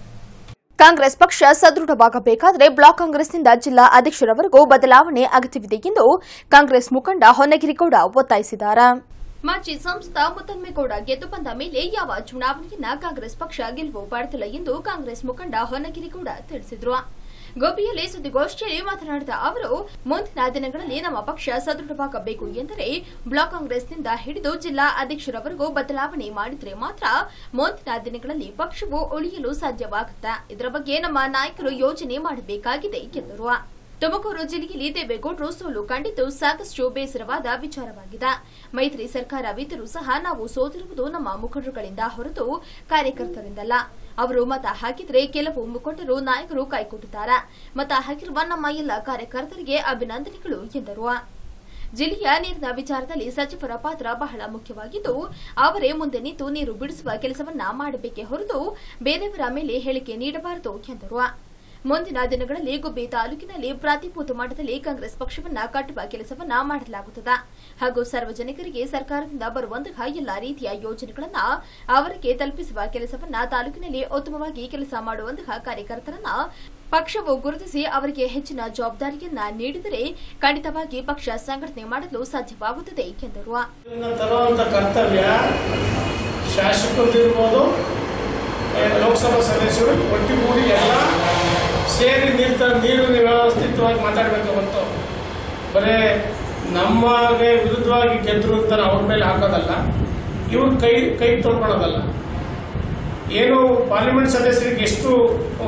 Speaker 1: ಕಾಂಗ್ರೆಸ್ ಪಕ್ಷ ಸದೃಢವಾಗಬೇಕಾದರೆ ಬ್ಲಾಕ್ ಕಾಂಗ್ರೆಸ್ನಿಂದ ಜಿಲ್ಲಾ ಅಧ್ಯಕ್ಷರವರೆಗೂ ಬದಲಾವಣೆ ಅಗತ್ಯವಿದೆ ಎಂದು ಕಾಂಗ್ರೆಸ್ ಮುಖಂಡ ಹೊನ್ನಗಿರಿಗೌಡ ಒತ್ತಾಯಿಸಿದ್ದಾರೆ ಮಾಜಿ ಸಂಸದ ಮುತ್ತನ್ಮೇಗೌಡ ಗೆದ್ದು ಬಂದ ಮೇಲೆ ಯಾವ ಚುನಾವಣೆಯನ್ನ ಕಾಂಗ್ರೆಸ್ ಪಕ್ಷ ಗೆಲುವು ಪಡೆದಿಲ್ಲ ಎಂದು ಕಾಂಗ್ರೆಸ್ ಮುಖಂಡ ಹೊನ್ನಗಿರಿಗೌಡ ತಿಳಿಸಿದರು ಗೋಪಿಯಲ್ಲಿ ಸುದ್ದಿಗೋಷ್ಠಿಯಲ್ಲಿ ಮಾತನಾಡಿದ ಅವರು ಮುಂದಿನ ದಿನಗಳಲ್ಲಿ ನಮ್ಮ ಪಕ್ಷ ಸದೃಢವಾಗಬೇಕು ಎಂದರೆ ಬ್ಲಾಕ್ ಕಾಂಗ್ರೆಸ್ನಿಂದ ಹಿಡಿದು ಜಿಲ್ಲಾ ಅಧ್ಯಕ್ಷರವರೆಗೂ ಬದಲಾವಣೆ ಮಾಡಿದರೆ ಮಾತ್ರ ಮುಂದಿನ ದಿನಗಳಲ್ಲಿ ಪಕ್ಷವು ಉಳಿಯಲು ಸಾಧ್ಯವಾಗುತ್ತೆ ಇದರ ಬಗ್ಗೆ ನಮ್ಮ ನಾಯಕರು ಯೋಜನೆ ಮಾಡಬೇಕಾಗಿದೆ ಎಂದರು ತುಮಕೂರು ಜಿಲ್ಲೆಯಲ್ಲಿ ದೇವೇಗೌಡರು ಸೋಲು ಕಂಡಿದ್ದು ಸಾಕಷ್ಟು ಬೇಸರವಾದ ವಿಚಾರವಾಗಿದೆ ಮೈತ್ರಿ ಸರ್ಕಾರವಿದ್ದರೂ ಸಹ ನಾವು ಸೋತಿರುವುದು ನಮ್ಮ ಮುಖಂಡರುಗಳಿಂದ ಹೊರತು ಕಾರ್ಯಕರ್ತರಿಂದಲ್ಲ ಅವರು ಮತ ಹಾಕಿದರೆ ಕೆಲವು ಮುಖಂಡರು ನಾಯಕರು ಕೈಕೊಟ್ಟಿದ್ದಾರೆ ಮತ ಹಾಕಿರುವ ನಮ್ಮ ಎಲ್ಲ ಕಾರ್ಯಕರ್ತರಿಗೆ ಅಭಿನಂದನೆಗಳು ಎಂದರು ಜಿಲ್ಲೆಯ ನೀರಿನ ವಿಚಾರದಲ್ಲಿ ಸಚಿವರ ಪಾತ್ರ ಬಹಳ ಮುಖ್ಯವಾಗಿದ್ದು ಅವರೇ ಮುಂದೆ ನಿಂತು ನೀರು ಬಿಡಿಸುವ ಕೆಲಸವನ್ನ ಮಾಡಬೇಕೇ ಹೊರತು ಬೇರೆಯವರ ಮೇಲೆ ಹೇಳಿಕೆ ನೀಡಬಾರದು ಎಂದರು ಮುಂದಿನ ದಿನಗಳಲ್ಲಿ ಗುಬ್ಬಿ ತಾಲೂಕಿನಲ್ಲಿ ಪ್ರಾತಿಭೂತ ಮಟ್ಟದಲ್ಲಿ ಕಾಂಗ್ರೆಸ್ ಪಕ್ಷವನ್ನ ಕಟ್ಟುವ ಕೆಲಸವನ್ನ ಮಾಡಲಾಗುತ್ತದೆ ಹಾಗೂ ಸಾರ್ವಜನಿಕರಿಗೆ ಸರ್ಕಾರದಿಂದ ಬರುವಂತಹ ಎಲ್ಲಾ ರೀತಿಯ ಯೋಜನೆಗಳನ್ನ ಅವರಿಗೆ ತಲುಪಿಸುವ ಕೆಲಸವನ್ನ ತಾಲೂಕಿನಲ್ಲಿ ಉತ್ತಮವಾಗಿ ಕೆಲಸ ಮಾಡುವಂತಹ ಕಾರ್ಯಕರ್ತರನ್ನ ಪಕ್ಷವು ಗುರುತಿಸಿ ಅವರಿಗೆ ಹೆಚ್ಚಿನ ಜವಾಬ್ದಾರಿಯನ್ನ ನೀಡಿದರೆ ಖಂಡಿತವಾಗಿ ಪಕ್ಷ ಸಂಘಟನೆ ಮಾಡಲು ಸಾಧ್ಯವಾಗುತ್ತದೆ ಎಂದರು
Speaker 6: ಇದನ್ನ ತರುವಂತ ಕರ್ತವ್ಯ ಶಾಸಕರಿರ್ಬೋದು ಏ, ಲೋಕಸಭಾ ಸದಸ್ಯರು ಒಟ್ಟಿಗೂಡಿ ಎಲ್ಲ ಸೇರಿ ನೀರು ತ- ನೀರು ವ್ಯವಸ್ಥಿತವಾಗಿ ಮಾತಾಡಬೇಕು ಹೊರತು ಬರೇ ನಮಗೆ ವಿರುದ್ಧವಾಗಿ ಗೆದ್ರು ಅಂತ ಅವ್ರ ಮೇಲೆ ಹಾಕೋದಲ್ಲ ಇವ್ರ ಕೈ ಕೈ ತೊಳ್ಕೊಳೋದಲ್ಲ ಏನು ಪಾರ್ಲಿಮೆಂಟ್ ಸದಸ್ಯರಿಗೆ ಎಷ್ಟು ಆ,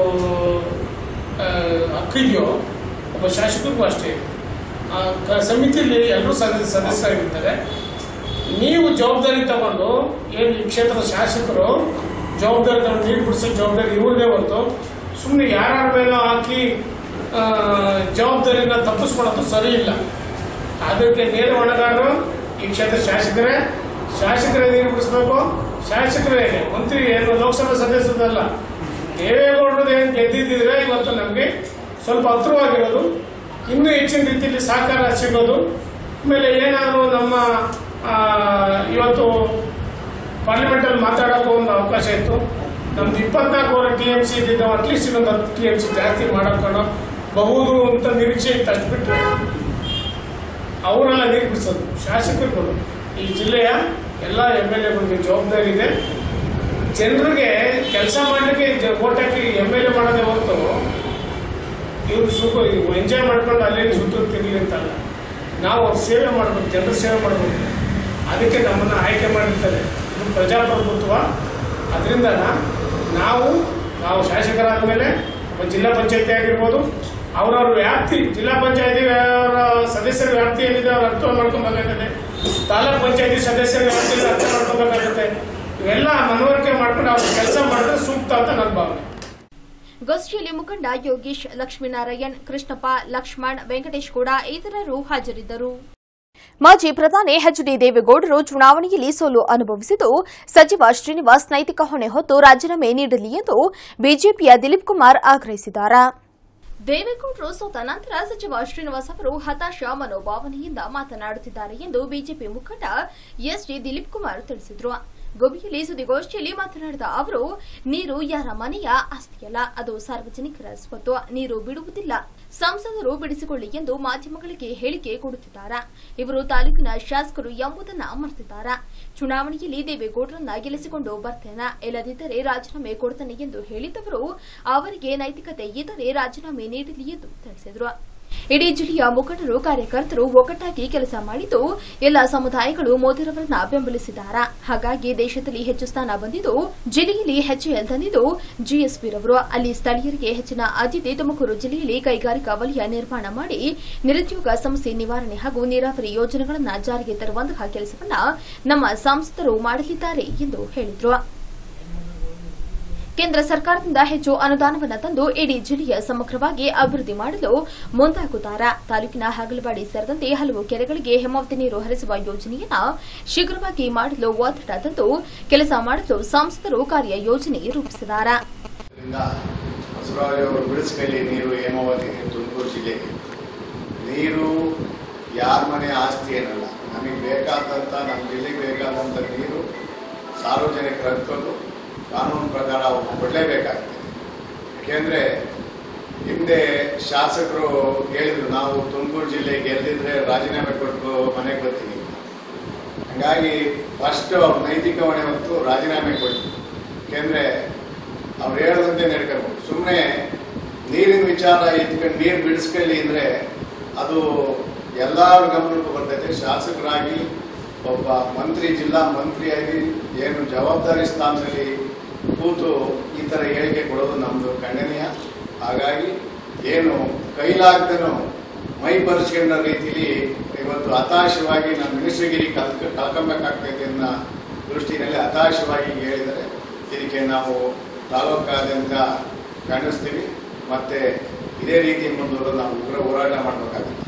Speaker 6: ಆ, ಹಕ್ಕಿದೆಯೋ ಒಬ್ಬ ಶಾಸಕರಿಗೂ ಅಷ್ಟೇ ಇದೆ. ಆ ಕ- ಸಮಿತಿಯಲ್ಲಿ ಎಲ್ಲರೂ ಸದಸ್ಯ ಸದಸ್ಯರಾಗಿರ್ತಾರೆ ನೀವು ಜವಾಬ್ದಾರಿ ತಗೊಂಡು ಏನು ಈ ಕ್ಷೇತ್ರದ ಶಾಸಕರು ಜವಾಬ್ದಾರಿ ತಗೊಂಡು ನೀರು ಬಿಡಿಸೋ ಜವಾಬ್ದಾರಿ ಇವ್ರದೇ ಹೊರತು ಸುಮ್ಮನೆ ಯಾರ್ಯಾರ ಮೇಲೋ ಹಾಕಿ ಆ, ಜವಾಬ್ದಾರಿನ ತಪ್ಪಿಸ್ಕೊಳ್ಳೋದು ಸರಿ ಇಲ್ಲ ಅದಕ್ಕೆ ನೇರ ಹೊಣೆಗಾರರು ಈ ಕ್ಷೇತ್ರ ಶಾಸಕರೇ ಶಾಸಕರೇ ನೀರು ಬಿಡಿಸ್ಬೇಕು ಶಾಸಕರೇ ಮಂತ್ರಿ ಏನು ಲೋಕಸಭಾ ಸದಸ್ಯರಲ್ಲ ದೇವೇಗೌಡರದ್ದು ಏನು ಗೆದ್ದಿದ್ದಿದ್ರೆ ಇವತ್ತು ನಮಗೆ ಸ್ವಲ್ಪ ಹತ್ರವಾಗಿರೋದು ಇನ್ನೂ ಹೆಚ್ಚಿನ ರೀತಿಯಲ್ಲಿ ಸಹಕಾರ ಸಿಗೋದು ಆಮೇಲೆ ಏನಾದರೂ ನಮ್ಮ ಆ, ಇವತ್ತು ಪಾರ್ಲಿಮೆಂಟಲ್ಲಿ ಮಾತಾಡೋಕ್ಕೂ ಒಂದು ಅವಕಾಶ ಇತ್ತು ನಮ್ದು ಇಪ್ಪತ್ನಾಲ್ಕೂವರೆ ಟಿ ಎಂ ಸಿ ಇದ್ದಿದ್ದು ಅಟ್ಲೀಸ್ಟ್ ಇನ್ನೊಂದು ಹತ್ತು ಟಿ ಎಂ ಸಿ ಜಾಸ್ತಿ ಮಾಡೋಕ್ಕೋ ಬಹುದು ಅಂತ ನಿರೀಕ್ಷೆ ಇತ್ತು ಅಷ್ಟು ಬಿಟ್ಟರೆ ಅವರೆಲ್ಲ ನೀರು ಬಿಡಿಸೋದು ಶಾಸಕರುಗಳು ಈ ಜಿಲ್ಲೆಯ ಎಲ್ಲ ಎಮ್ ಎಲ್ ಎಗಳಿಗೆ ಜವಾಬ್ದಾರಿ ಇದೆ ಜನರಿಗೆ ಕೆಲಸ ಮಾಡಲಿಕ್ಕೆ ಓಟ್ ಹಾಕಿ ಎಮ್ ಎಲ್ ಎ ಮಾಡೋದೇ ಹೊರತು ಇವ್ರು ಸುಖ ಎಂಜಾಯ್ ಮಾಡ್ಕೊಂಡು ಅಲ್ಲೇ ಸುತ್ತಿರ್ತಿರ್ಲಿ ಅಂತಲ್ಲ ನಾವು ಅವ್ರ ಸೇವೆ ಮಾಡ್ಬೇಕು ಜನರ ಸೇವೆ ಮಾಡಬೇಕು ಅದಕ್ಕೆ ನಮ್ಮನ್ನು ಆಯ್ಕೆ ಮಾಡಿರ್ತಾರೆ ಇದು ಪ್ರಜಾಪ್ರಭುತ್ವ ಅದರಿಂದ ನಾವು ನಾವು ಶಾಸಕರಾದ ಮೇಲೆ ಒಬ್ಬ ಜಿಲ್ಲಾ ಪಂಚಾಯತಿ ಆಗಿರ್ಬೋದು ಅವ್ರವ್ರ ವ್ಯಾಪ್ತಿ ಜಿಲ್ಲಾ ಪಂಚಾಯತಿ ಸದಸ್ಯರ ವ್ಯಾಪ್ತಿ ಏನಿದೆ ಅವ್ರ ಅರ್ಥ ಮಾಡ್ಕೊಬೇಕಾಗುತ್ತೆ ತಾಲೂಕ್ ಪಂಚಾಯತಿ ಸದಸ್ಯರ ವ್ಯಾಪ್ತಿಯಲ್ಲಿ ಅರ್ಥ ಮಾಡ್ಕೊಬೇಕಾಗುತ್ತೆ ಇವೆಲ್ಲ ಮನವರಿಕೆ ಮಾಡ್ಕೊಂಡು ಅವ್ರ ಕೆಲಸ ಮಾಡಿದ್ರೆ ಸೂಕ್ತ ಅಂತ ನನ್ನ ಭಾವನೆ
Speaker 1: ಗೋಷ್ಠಿಯಲ್ಲಿ ಮುಖಂಡ ಯೋಗೀಶ್ ಲಕ್ಷ್ಮೀನಾರಾಯಣ್ ಕೃಷ್ಣಪ್ಪ ಲಕ್ಷ್ಮಣ್ ವೆಂಕಟೇಶ್ ಕೂಡ ಇತರರು ಹಾಜರಿದ್ದರು ಮಾಜಿ ಪ್ರಧಾನಿ ಎಚ್ ಡಿ ದೇವೇಗೌಡರು ಚುನಾವಣೆಯಲ್ಲಿ ಸೋಲು ಅನುಭವಿಸಿದ್ದು ಸಚಿವ ಶ್ರೀನಿವಾಸ್ ನೈತಿಕ ಹೊಣೆ ಹೊತ್ತು ರಾಜೀನಾಮೆ ನೀಡಲಿ ಎಂದು ಬಿಜೆಪಿಯ ದಿಲೀಪ್ ಕುಮಾರ್ ಆಗ್ರಹಿಸಿದ್ದಾರೆ ದೇವೇಗೌಡರು ಸೋತ ನಂತರ ಸಚಿವ ಶ್ರೀನಿವಾಸ್ ಅವರು ಹತಾಶ ಮನೋಭಾವನೆಯಿಂದ ಮಾತನಾಡುತ್ತಿದ್ದಾರೆ ಎಂದು ಬಿಜೆಪಿ ಮುಖಂಡ ಎಸ್ ಡಿ ದಿಲೀಪ್ ಕುಮಾರ್ ತಿಳಿಸಿದರು ಗುಬಿಯಲ್ಲಿ ಸುದ್ದಿಗೋಷ್ಠಿಯಲ್ಲಿ ಮಾತನಾಡಿದ ಅವರು ನೀರು ಯಾರ ಮನೆಯ ಆಸ್ತಿಯಲ್ಲ ಅದು ಸಾರ್ವಜನಿಕರ ಸ್ವತ್ತು ನೀರು ಬಿಡುವುದಿಲ್ಲ ಸಂಸದರು ಬಿಡಿಸಿಕೊಳ್ಳಿ ಎಂದು ಮಾಧ್ಯಮಗಳಿಗೆ ಹೇಳಿಕೆ ಕೊಡುತ್ತಿದ್ದಾರೆ ಇವರು ತಾಲೂಕಿನ ಶಾಸಕರು ಎಂಬುದನ್ನ ಮರೆತಿದ್ದಾರೆ ಚುನಾವಣೆಯಲ್ಲಿ ದೇವೇಗೌಡರನ್ನ ಗೆಲ್ಲಿಸಿಕೊಂಡು ಬರ್ತೇನೆ ಇಲ್ಲದಿದ್ದರೆ ರಾಜೀನಾಮೆ ಕೊಡ್ತೇನೆ ಎಂದು ಹೇಳಿದವರು ಅವರಿಗೆ ನೈತಿಕತೆ ಇದ್ದರೆ ರಾಜೀನಾಮೆ ನೀಡಲಿ ಎಂದು ತಿಳಿಸಿದರು ಇಡೀ ಜಿಲ್ಲೆಯ ಮುಖಂಡರು ಕಾರ್ಯಕರ್ತರು ಒಗ್ಗಟ್ಟಾಗಿ ಕೆಲಸ ಮಾಡಿದ್ದು ಎಲ್ಲ ಸಮುದಾಯಗಳು ಮೋದಿರವರನ್ನ ಬೆಂಬಲಿಸಿದ್ದಾರೆ ಹಾಗಾಗಿ ದೇಶದಲ್ಲಿ ಹೆಚ್ಚು ಸ್ಥಾನ ಬಂದಿದ್ದು ಜಿಲ್ಲೆಯಲ್ಲಿ ಎಚ್ಎಎಲ್ ತಂದಿದ್ದು ಜಿಎಸ್ಪಿ ರವರು ಅಲ್ಲಿ ಸ್ಥಳೀಯರಿಗೆ ಹೆಚ್ಚಿನ ಆದ್ಯತೆ ತುಮಕೂರು ಜಿಲ್ಲೆಯಲ್ಲಿ ಕೈಗಾರಿಕಾ ವಲಯ ನಿರ್ಮಾಣ ಮಾಡಿ ನಿರುದ್ಯೋಗ ಸಮಸ್ಯೆ ನಿವಾರಣೆ ಹಾಗೂ ನೀರಾವರಿ ಯೋಜನೆಗಳನ್ನು ಜಾರಿಗೆ ತರುವಂತಹ ಕೆಲಸವನ್ನ ನಮ್ಮ ಸಂಸದರು ಮಾಡಲಿದ್ದಾರೆ ಎಂದು ಹೇಳಿದರು ಕೇಂದ್ರ ಸರ್ಕಾರದಿಂದ ಹೆಚ್ಚು ಅನುದಾನವನ್ನು ತಂದು ಇಡೀ ಜಿಲ್ಲೆಯ ಸಮಗ್ರವಾಗಿ ಅಭಿವೃದ್ಧಿ ಮಾಡಲು ಮುಂದಾಗುತ್ತಾರೆ ತಾಲೂಕಿನ ಹಾಗಲವಾಡಿ ಸೇರಿದಂತೆ ಹಲವು ಕೆರೆಗಳಿಗೆ ಹೇಮಾವತಿ ನೀರು ಹರಿಸುವ ಯೋಜನೆಯನ್ನ ಶೀಘ್ರವಾಗಿ ಮಾಡಲು ಒತ್ತಡ ತಂದು ಕೆಲಸ ಮಾಡಲು ಸಂಸದರು ಕಾರ್ಯ ಯೋಜನೆ ರೂಪಿಸಿದ್ದಾರೆ
Speaker 7: ಇದರಿಂದ ಬಸವರಾಜ್ ಅವರು ಬಿಡಿಸ್ಕೈಲಿ ನೀರು ಹೇಮಾವತಿ ನೀರು ತುಮಕೂರು ಜಿಲ್ಲೆಗೆ ನೀರು ಯಾರ ಮನೆ ಆಸ್ತಿ ಏನಲ್ಲ ನಮಗೆ ಬೇಕಾದಂಥ ನಮ್ಮ ಜಿಲ್ಲೆಗೆ ಬೇಕಾದಂಥ ನೀರು ಸಾರ್ವಜನಿಕರು ಹಂಚ್ಕೊಂಡು ಕಾನೂನು ಪ್ರಕಾರ ಅವ್ರು ಕೊಡಲೇಬೇಕಾಗ್ತದೆ ಯಾಕೆಂದರೆ ಹಿಂದೆ ಶಾಸಕರು ಹೇಳಿದ್ರು ನಾವು ತುಮಕೂರು ಜಿಲ್ಲೆ ಗೆದ್ದಿದ್ರೆ ರಾಜೀನಾಮೆ ಕೊಟ್ಟು ಮನೆಗೆ ಬರ್ತೀವಿ ಹಂಗಾಗಿ ಫಸ್ಟ್ ಅವ್ರ ನೈತಿಕ ಹೊಣೆ ಹೊತ್ತು ರಾಜೀನಾಮೆ ಕೊಡ್ತೀವಿ ಯಾಕೆಂದರೆ ಅವ್ರು ಹೇಳದಂತೆ ನಡ್ಕೋಬೇಕು ಸುಮ್ಮನೆ ನೀರಿನ ವಿಚಾರ ಎತ್ಕೊಂಡು ನೀರು ಬಿಡಿಸ್ಕೊಳ್ಳಿ ಅಂದರೆ ಅದು ಎಲ್ಲರ ಗಮನಕ್ಕೂ ಬರ್ತೈತೆ ಶಾಸಕರಾಗಿ ಒಬ್ಬ ಮಂತ್ರಿ ಜಿಲ್ಲಾ ಮಂತ್ರಿಯಾಗಿ ಏನು ಜವಾಬ್ದಾರಿ ಸ್ಥಾನದಲ್ಲಿ ಕೂತು ಈ ಥರ ಹೇಳಿಕೆ ಕೊಡೋದು ನಮ್ಮದು ಖಂಡನೀಯ ಹಾಗಾಗಿ ಏನು ಕೈಲಾಗ್ದೇನೋ ಮೈ ಬರ್ಸ್ಕೊಂಡ ರೀತಿಲಿ ಇವತ್ತು ಹತಾಶವಾಗಿ ನಮ್ಮ ಮಿನಿಸ್ಟ್ರಿಗಿರಿ ಕಲ್ಕ ಕಳ್ಕೊಬೇಕಾಗ್ತೈತೆ ಅನ್ನೋ ದೃಷ್ಟಿನಲ್ಲಿ ಹತಾಶವಾಗಿ ಹೇಳಿದರೆ ಇದಕ್ಕೆ ನಾವು ತಾಲೂಕಾದ್ಯಂತ ಖಂಡಿಸ್ತೀವಿ ಮತ್ತೆ ಇದೇ ರೀತಿ ಮುಂದುವರೆದು ನಾವು ಉಗ್ರ ಹೋರಾಟ ಮಾಡಬೇಕಾಗುತ್ತೆ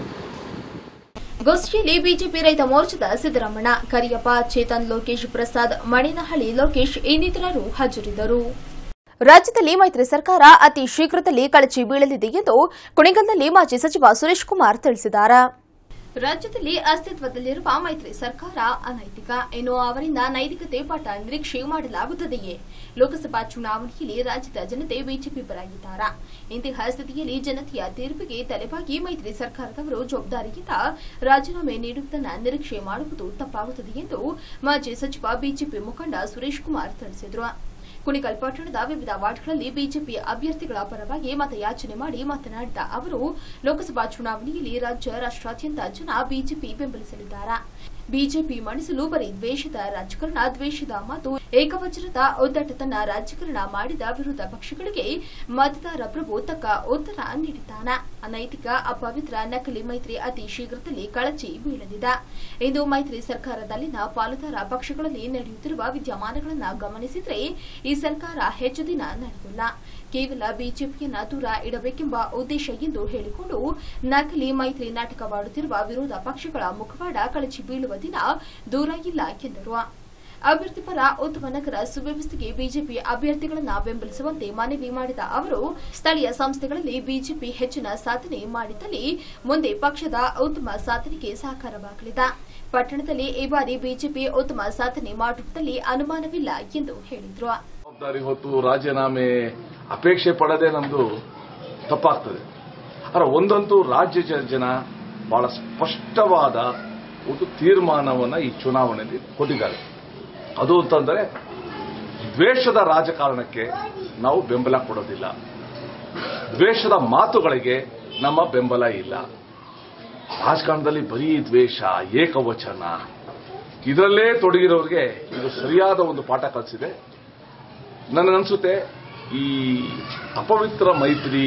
Speaker 1: ಗೋಷ್ಠಿಯಲ್ಲಿ ಬಿಜೆಪಿ ರೈತ ಮೋರ್ಚಾದ ಸಿದ್ದರಾಮಣ್ಣ ಕರಿಯಪ್ಪ ಚೇತನ್ ಲೋಕೇಶ್ ಪ್ರಸಾದ್ ಮಣಿನಹಳ್ಳಿ ಲೋಕೇಶ್ ಇನ್ನಿತರರು ಹಾಜರಿದ್ದರು ರಾಜ್ಯದಲ್ಲಿ ಮೈತ್ರಿ ಸರ್ಕಾರ ಅತಿ ಶೀಘ್ರದಲ್ಲಿ ಕಳಚಿ ಬೀಳಲಿದೆ ಎಂದು ಕುಣಿಗಲ್ನಲ್ಲಿ ಮಾಜಿ ಸಚಿವ ಸುರೇಶ್ ಕುಮಾರ್ ತಿಳಿಸಿದ್ದಾರೆ ರಾಜ್ಯದಲ್ಲಿ ಅಸ್ತಿತ್ವದಲ್ಲಿರುವ ಮೈತ್ರಿ ಸರ್ಕಾರ ಅನೈತಿಕ ಇನ್ನು ಅವರಿಂದ ನೈತಿಕತೆ ಪಾಠ ನಿರೀಕ್ಷೆ ಮಾಡಲಾಗುತ್ತದೆಯೇ ಲೋಕಸಭಾ ಚುನಾವಣೆಯಲ್ಲಿ ರಾಜ್ಯದ ಜನತೆ ಬಿಜೆಪಿ ಪರಾಗಿದ್ದಾರಾ ಇಂತಹ ಸ್ಥಿತಿಯಲ್ಲಿ ಜನತೆಯ ತೀರ್ಪಿಗೆ ತಲೆಬಾಗಿ ಮೈತ್ರಿ ಸರ್ಕಾರದವರು ಜವಾಬ್ದಾರಿಯಿಂದ ರಾಜೀನಾಮೆ ನೀಡುವುದನ್ನು ನಿರೀಕ್ಷೆ ಮಾಡುವುದು ತಪ್ಪಾಗುತ್ತದೆ ಎಂದು ಮಾಜಿ ಸಚಿವ ಬಿಜೆಪಿ ಮುಖಂಡ ಸುರೇಶ್ ಕುಮಾರ್ ತಿಳಿಸಿದರು ಕುಣಿಗಲ್ ಪಟ್ಟಣದ ವಿವಿಧ ವಾರ್ಡ್ಗಳಲ್ಲಿ ಬಿಜೆಪಿ ಅಭ್ಯರ್ಥಿಗಳ ಪರವಾಗಿ ಮತಯಾಚನೆ ಮಾಡಿ ಮಾತನಾಡಿದ ಅವರು ಲೋಕಸಭಾ ಚುನಾವಣೆಯಲ್ಲಿ ರಾಜ್ಯ ರಾಷ್ಟ್ರಾದ್ಯಂತ ಜನ ಬಿಜೆಪಿ ಬೆಂಬಲಿಸಲಿದ್ದಾರೆ ಬಿಜೆಪಿ ಮಣಿಸಲು ಬರೀ ದ್ವೇಷದ ರಾಜಕಾರಣ ದ್ವೇಷದ ಮತ್ತು ಏಕವಚನದ ಒದ್ದಟತನ ರಾಜಕಾರಣ ಮಾಡಿದ ವಿರೋಧ ಪಕ್ಷಗಳಿಗೆ ಮತದಾರ ಪ್ರಭು ತಕ್ಕ ಉತ್ತರ ನೀಡಿದ್ದಾನೆ ಅನೈತಿಕ ಅಪವಿತ್ರ ನಕಲಿ ಮೈತ್ರಿ ಅತಿ ಶೀಘ್ರದಲ್ಲಿ ಕಳಚಿ ಬೀಳಲಿದೆ ಇಂದು ಮೈತ್ರಿ ಸರ್ಕಾರದಲ್ಲಿನ ಪಾಲುದಾರ ಪಕ್ಷಗಳಲ್ಲಿ ನಡೆಯುತ್ತಿರುವ ವಿದ್ಯಮಾನಗಳನ್ನು ಗಮನಿಸಿದರೆ ಈ ಸರ್ಕಾರ ಹೆಚ್ಚು ದಿನ ನಡೆದಿಲ್ಲ ಕೇವಲ ಬಿಜೆಪಿಯನ್ನ ದೂರ ಇಡಬೇಕೆಂಬ ಉದ್ದೇಶ ಎಂದು ಹೇಳಿಕೊಂಡು ನಕಲಿ ಮೈತ್ರಿ ನಾಟಕವಾಡುತ್ತಿರುವ ವಿರೋಧ ಪಕ್ಷಗಳ ಮುಖವಾಡ ಕಳಚಿ ಬೀಳುವ ದಿನ ದೂರ ಇಲ್ಲ ಎಂದರು ಅಭ್ಯರ್ಥಿ ಪರ ಉತ್ತಮ ನಗರ ಸುವ್ಯವಸ್ಥೆಗೆ ಬಿಜೆಪಿ ಅಭ್ಯರ್ಥಿಗಳನ್ನ ಬೆಂಬಲಿಸುವಂತೆ ಮನವಿ ಮಾಡಿದ ಅವರು ಸ್ಥಳೀಯ ಸಂಸ್ಥೆಗಳಲ್ಲಿ ಬಿಜೆಪಿ ಹೆಚ್ಚಿನ ಸಾಧನೆ ಮಾಡಿದ್ದಲ್ಲಿ ಮುಂದೆ ಪಕ್ಷದ ಉತ್ತಮ ಸಾಧನೆಗೆ ಸಹಕಾರವಾಗಲಿದೆ ಪಟ್ಟಣದಲ್ಲಿ ಈ ಬಾರಿ ಬಿಜೆಪಿ ಉತ್ತಮ ಸಾಧನೆ ಮಾಡುವುದಲ್ಲಿ ಅನುಮಾನವಿಲ್ಲ ಎಂದು ಹೇಳಿದರು
Speaker 8: ಜವಾಬ್ದಾರಿ ಹೊತ್ತು ರಾಜೀನಾಮೆ ಅಪೇಕ್ಷೆ ಪಡದೆ ನಮ್ದು ತಪ್ಪಾಗ್ತದೆ ಆದರೆ ಒಂದಂತೂ ರಾಜ್ಯ ಜ- ಜನ ಬಹಳ ಸ್ಪಷ್ಟವಾದ ಒಂದು ತೀರ್ಮಾನವನ್ನ ಈ ಚುನಾವಣೆಯಲ್ಲಿ ಕೊಟ್ಟಿದ್ದಾರೆ ಅದು ಅಂತಂದ್ರೆ ದ್ವೇಷದ ರಾಜಕಾರಣಕ್ಕೆ ನಾವು ಬೆಂಬಲ ಕೊಡೋದಿಲ್ಲ ದ್ವೇಷದ ಮಾತುಗಳಿಗೆ ನಮ್ಮ ಬೆಂಬಲ ಇಲ್ಲ ರಾಜಕಾರಣದಲ್ಲಿ ಬರೀ ದ್ವೇಷ ಏಕವಚನ ಇದರಲ್ಲೇ ತೊಡಗಿರೋರಿಗೆ ಇದು ಸರಿಯಾದ ಒಂದು ಪಾಠ ಕಲಿಸಿದೆ ನನಗನ್ಸುತ್ತೆ ಈ ಅಪವಿತ್ರ ಮೈತ್ರಿ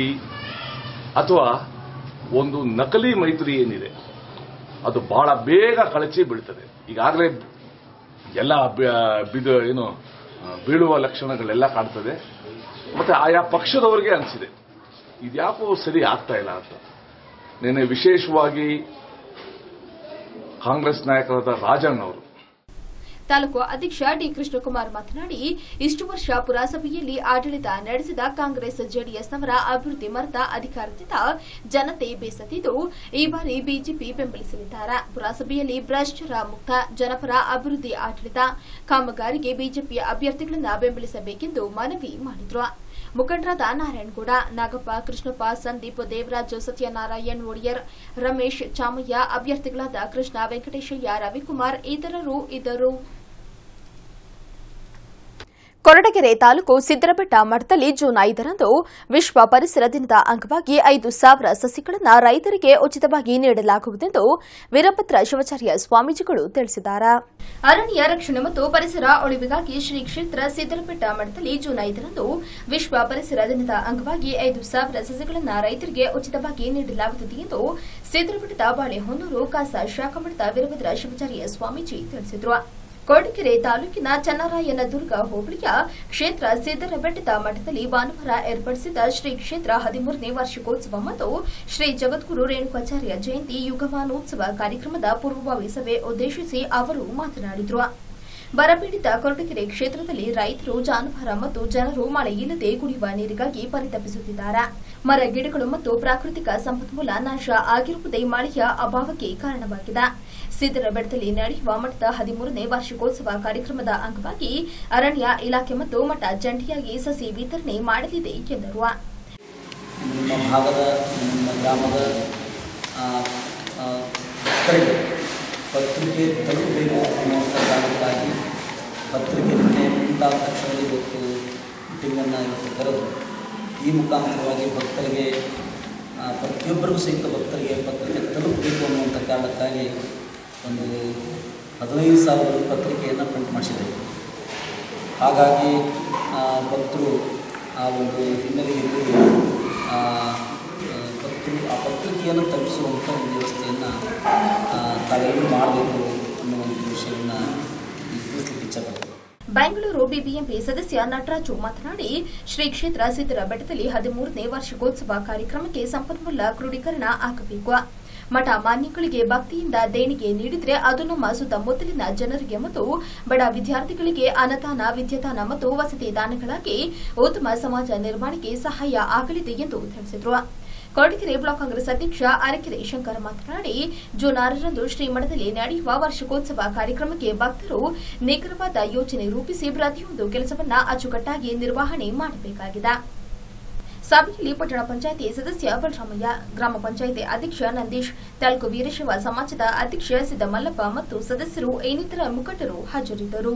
Speaker 8: ಅಥವಾ ಒಂದು ನಕಲಿ ಮೈತ್ರಿ ಏನಿದೆ ಅದು ಬಹಳ ಬೇಗ ಕಳಚಿ ಬೀಳ್ತದೆ ಈಗಾಗಲೇ ಎಲ್ಲ ಬ- ಬಿದು ಏನು ಆ, ಬೀಳುವ ಲಕ್ಷಣಗಳೆಲ್ಲ ಕಾಣ್ತದೆ ಮತ್ತೆ ಆಯಾ ಪಕ್ಷದವರಿಗೆ ಅನಿಸಿದೆ ಇದ್ಯಾಕೋ ಸರಿ ಆಗ್ತಾ ಇಲ್ಲ ಅಂತ ನಿನ್ನೆ ವಿಶೇಷವಾಗಿ ಕಾಂಗ್ರೆಸ್ ನಾಯಕರಾದ ರಾಜಣ್ಣ ಅವರು
Speaker 1: ತಾಲೂಕು ಅಧ್ಯಕ್ಷ ಡಿ ಕೃಷ್ಣಕುಮಾರ್ ಮಾತನಾಡಿ ಇಷ್ಟು ವರ್ಷ ಪುರಸಭೆಯಲ್ಲಿ ಆಡಳಿತ ನಡೆಸಿದ ಕಾಂಗ್ರೆಸ್ ಜೆಡಿಎಸ್ನವರ ಅಭಿವೃದ್ಧಿ ಮರೆತ ಅಧಿಕಾರದಿಂದ ಜನತೆ ಬೇಸತ್ತಿದ್ದು ಈ ಬಾರಿ ಬಿಜೆಪಿ ಬೆಂಬಲಿಸಲಿದ್ದಾರೆ ಪುರಸಭೆಯಲ್ಲಿ ಭ್ರಷ್ಟರ ಮುಕ್ತ ಜನಪರ ಅಭಿವೃದ್ಧಿ ಆಡಳಿತ ಕಾಮಗಾರಿಗೆ ಬಿಜೆಪಿ ಅಭ್ಯರ್ಥಿಗಳನ್ನು ಬೆಂಬಲಿಸಬೇಕೆಂದು ಮನವಿ ಮಾಡಿದರು ಮುಖಂಡರಾದ ನಾರಾಯಣಗೌಡ ನಾಗಪ್ಪ ಕೃಷ್ಣಪ್ಪ ಸಂದೀಪ್ ದೇವರಾಜ್ ಸತ್ಯನಾರಾಯಣ್ ಒಡೆಯರ್ ರಮೇಶ್ ಚಾಮಯ್ಯ ಅಭ್ಯರ್ಥಿಗಳಾದ ಕೃಷ್ಣ ವೆಂಕಟೇಶಯ್ಯ ರವಿಕುಮಾರ್ ಇತರರು ಇದ್ದರು ಕೊರಟಗೆರೆ ತಾಲೂಕು ಸಿದ್ದರಬೆಟ್ಟ ಮಠದಲ್ಲಿ ಜೂನ್ ಐದರಂದು ವಿಶ್ವ ಪರಿಸರ ದಿನದ ಅಂಗವಾಗಿ ಐದು ಸಾವಿರ ಸಸಿಗಳನ್ನು ರೈತರಿಗೆ ಉಚಿತವಾಗಿ ನೀಡಲಾಗುವುದೆಂದು ವೀರಭದ್ರ ಶಿವಾಚಾರ್ಯ ಸ್ವಾಮೀಜಿಗಳು ತಿಳಿಸಿದ್ದಾರೆ ಅರಣ್ಯ ರಕ್ಷಣೆ ಮತ್ತು ಪರಿಸರ ಉಳಿವಿಗಾಗಿ ಶ್ರೀ ಕ್ಷೇತ್ರ ಸಿದ್ದರಬೆಟ್ಟ ಮಠದಲ್ಲಿ ಜೂನ್ ಐದರಂದು ವಿಶ್ವ ಪರಿಸರ ದಿನದ ಅಂಗವಾಗಿ ಐದು ಸಾವಿರ ಸಸಿಗಳನ್ನು ರೈತರಿಗೆ ಉಚಿತವಾಗಿ ನೀಡಲಾಗುತ್ತದೆ ಎಂದು ಸಿದ್ದರಬೆಟ್ಟದ ಬಾಳೆಹೊನ್ನೂರು ಕಾಸ ಶಾಖಮಠದ ವೀರಭದ್ರ ಶಿವಾಚಾರ್ಯ ಸ್ವಾಮೀಜಿ ತಿಳಿಸಿದರು ಕೊರಟಗೆರೆ ತಾಲೂಕಿನ ಚನ್ನರಾಯನ ದುರ್ಗ ಹೋಬಳಿಯ ಕ್ಷೇತ್ರ ಸಿದ್ದರಬೆಟ್ಟದ ಮಠದಲ್ಲಿ ಭಾನುವಾರ ಏರ್ಪಡಿಸಿದ್ದ ಶ್ರೀ ಕ್ಷೇತ್ರ ಹದಿಮೂರನೇ ವಾರ್ಷಿಕೋತ್ಸವ ಮತ್ತು ಶ್ರೀ ಜಗದ್ಗುರು ರೇಣುಕಾಚಾರ್ಯ ಜಯಂತಿ ಯುಗಮಾನೋತ್ಸವ ಕಾರ್ಯಕ್ರಮದ ಪೂರ್ವಭಾವಿ ಸಭೆ ಉದ್ದೇಶಿಸಿ ಅವರು ಮಾತನಾಡಿದರು ಬರಪೀಡಿತ ಕೊರಟಗೆರೆ ಕ್ಷೇತ್ರದಲ್ಲಿ ರೈತರು ಜಾನುವಾರು ಮತ್ತು ಜನರು ಮಳೆಯಿಲ್ಲದೆ ಕುಡಿಯುವ ನೀರಿಗಾಗಿ ಪರಿತಪಿಸುತ್ತಿದ್ದಾರೆ ಮರ ಗಿಡಗಳು ಮತ್ತು ಪ್ರಾಕೃತಿಕ ಸಂಪನ್ಮೂಲ ನಾಶ ಆಗಿರುವುದೇ ಮಳೆಯ ಅಭಾವಕ್ಕೆ ಕಾರಣವಾಗಿದೆ ಸಿದ್ದರಬೆಟ್ಟದಲ್ಲಿ ನಡೆಯುವ ಮಠದ ಹದಿಮೂರನೇ ವಾರ್ಷಿಕೋತ್ಸವ ಕಾರ್ಯಕ್ರಮದ ಅಂಗವಾಗಿ ಅರಣ್ಯ ಇಲಾಖೆ ಮತ್ತು ಮಠ ಜಂಟಿಯಾಗಿ ಸಸಿ ವಿತರಣೆ ಮಾಡಲಿದೆ ಎಂದರು
Speaker 9: ನಿಮ್ಮ ಭಾಗದ ನಿಮ್ಮ ಗ್ರಾಮದ ಆ, ಆ, ಭಕ್ತರಿಗೆ ಪತ್ರಿಕೆ ತಲುಪಬೇಕು ಅನ್ನುವಂಥ ಕಾರಣಕ್ಕಾಗಿ ಪತ್ರಿಕೆ ನಿನ್ನೆ ಮುಂದಾದ ತಕ್ಷಣವೇ ಇವತ್ತು ಮೀಟಿಂಗನ್ನು ಇವತ್ತು ಕರೆದು ಈ ಮುಖಾಂತರವಾಗಿ ಭಕ್ತರಿಗೆ ಆ, ಪ್ರತಿಯೊಬ್ಬರಿಗೂ ಸಹಿತ ಭಕ್ತರಿಗೆ ಪತ್ರಿಕೆ ತಲುಪಬೇಕು ಅನ್ನುವಂಥ ಕಾರಣಕ್ಕಾಗಿ ಒಂದು ಹದಿನೈದು ಸಾವಿರ ಪತ್ರಿಕೆಯನ್ನು ಪ್ರಿಂಟ್ ಮಾಡಿಸಿದ್ದೇವೆ ಹಾಗಾಗಿ ಆ, ಭಕ್ತರು ಆ ಒಂದು ಹಿನ್ನೆಲೆಯಲ್ಲಿ ಆ, ಆ, ಪತ್ರಿ ಆ ಪತ್ರಿಕೆಯನ್ನು ತಲುಪಿಸುವಂಥ ಒಂದು ವ್ಯವಸ್ಥೆಯನ್ನು ತಾವೆಲ್ಲರೂ ಮಾಡಬೇಕು ಅನ್ನೋ ಒಂದು ವಿಷಯವನ್ನು ತಿಳಿಸ್ಲಿಕ್ಕೆ ಇಚ್ಛಪಡ್ತೀನಿ
Speaker 1: ಬೆಂಗಳೂರು ಬಿಬಿಎಂಪಿ ಸದಸ್ಯ ನಟರಾಜು ಮಾತನಾಡಿ ಶ್ರೀ ಕ್ಷೇತ್ರ ಸಿದ್ದರ ಬೆಟ್ಟದಲ್ಲಿ ಹದಿಮೂರನೇ ವಾರ್ಷಿಕೋತ್ಸವ ಕಾರ್ಯಕ್ರಮಕ್ಕೆ ಸಂಪನ್ಮೂಲ ಕ್ರೋಢೀಕರಣ ಆಗಬೇಕು ಮಠ ಮಾನ್ಯಗಳಿಗೆ ಭಕ್ತಿಯಿಂದ ದೇಣಿಗೆ ನೀಡಿದ್ರೆ ಅದು ನಮ್ಮ ಸುತ್ತಮುತ್ತಲಿನ ಜನರಿಗೆ ಮತ್ತು ಬಡ ವಿದ್ಯಾರ್ಥಿಗಳಿಗೆ ಅನ್ನದಾನ ವಿದ್ಯಾದಾನ ಮತ್ತು ವಸತಿ ದಾನಗಳಾಗಿ ಉತ್ತಮ ಸಮಾಜ ನಿರ್ಮಾಣಕ್ಕೆ ಸಹಾಯ ಆಗಲಿದೆ ಎಂದು ತಿಳಿಸಿದರು ಕೊರಟಗೆರೆ ಬ್ಲಾಕ್ ಕಾಂಗ್ರೆಸ್ ಅಧ್ಯಕ್ಷ ಅರಕೆರೆ ಶಂಕರ್ ಮಾತನಾಡಿ ಜೂನ್ ಆರರಂದು ಶ್ರೀಮಠದಲ್ಲಿ ನಡೆಯುವ ವಾರ್ಷಿಕೋತ್ಸವ ಕಾರ್ಯಕ್ರಮಕ್ಕೆ ಭಕ್ತರು ನಿಖರವಾದ ಯೋಜನೆ ರೂಪಿಸಿ ಪ್ರತಿಯೊಂದು ಕೆಲಸವನ್ನ ಅಚ್ಚುಕಟ್ಟಾಗಿ ನಿರ್ವಹಣೆ ಮಾಡಬೇಕಾಗಿದೆ ಸಭೆಯಲ್ಲಿ ಪಟ್ಟಣ ಪಂಚಾಯಿತಿ ಸದಸ್ಯ ಬಲರಾಮಯ್ಯ ಗ್ರಾಮ ಪಂಚಾಯಿತಿ ಅಧ್ಯಕ್ಷ ನಂದೀಶ್ ತಾಲೂಕು ವೀರಶೈವ ಸಮಾಜದ ಅಧ್ಯಕ್ಷ ಸಿದ್ದಮಲ್ಲಪ್ಪ ಮತ್ತು ಸದಸ್ಯರು ಇನ್ನಿತರ ಮುಖಂಡರು ಹಾಜರಿದ್ದರು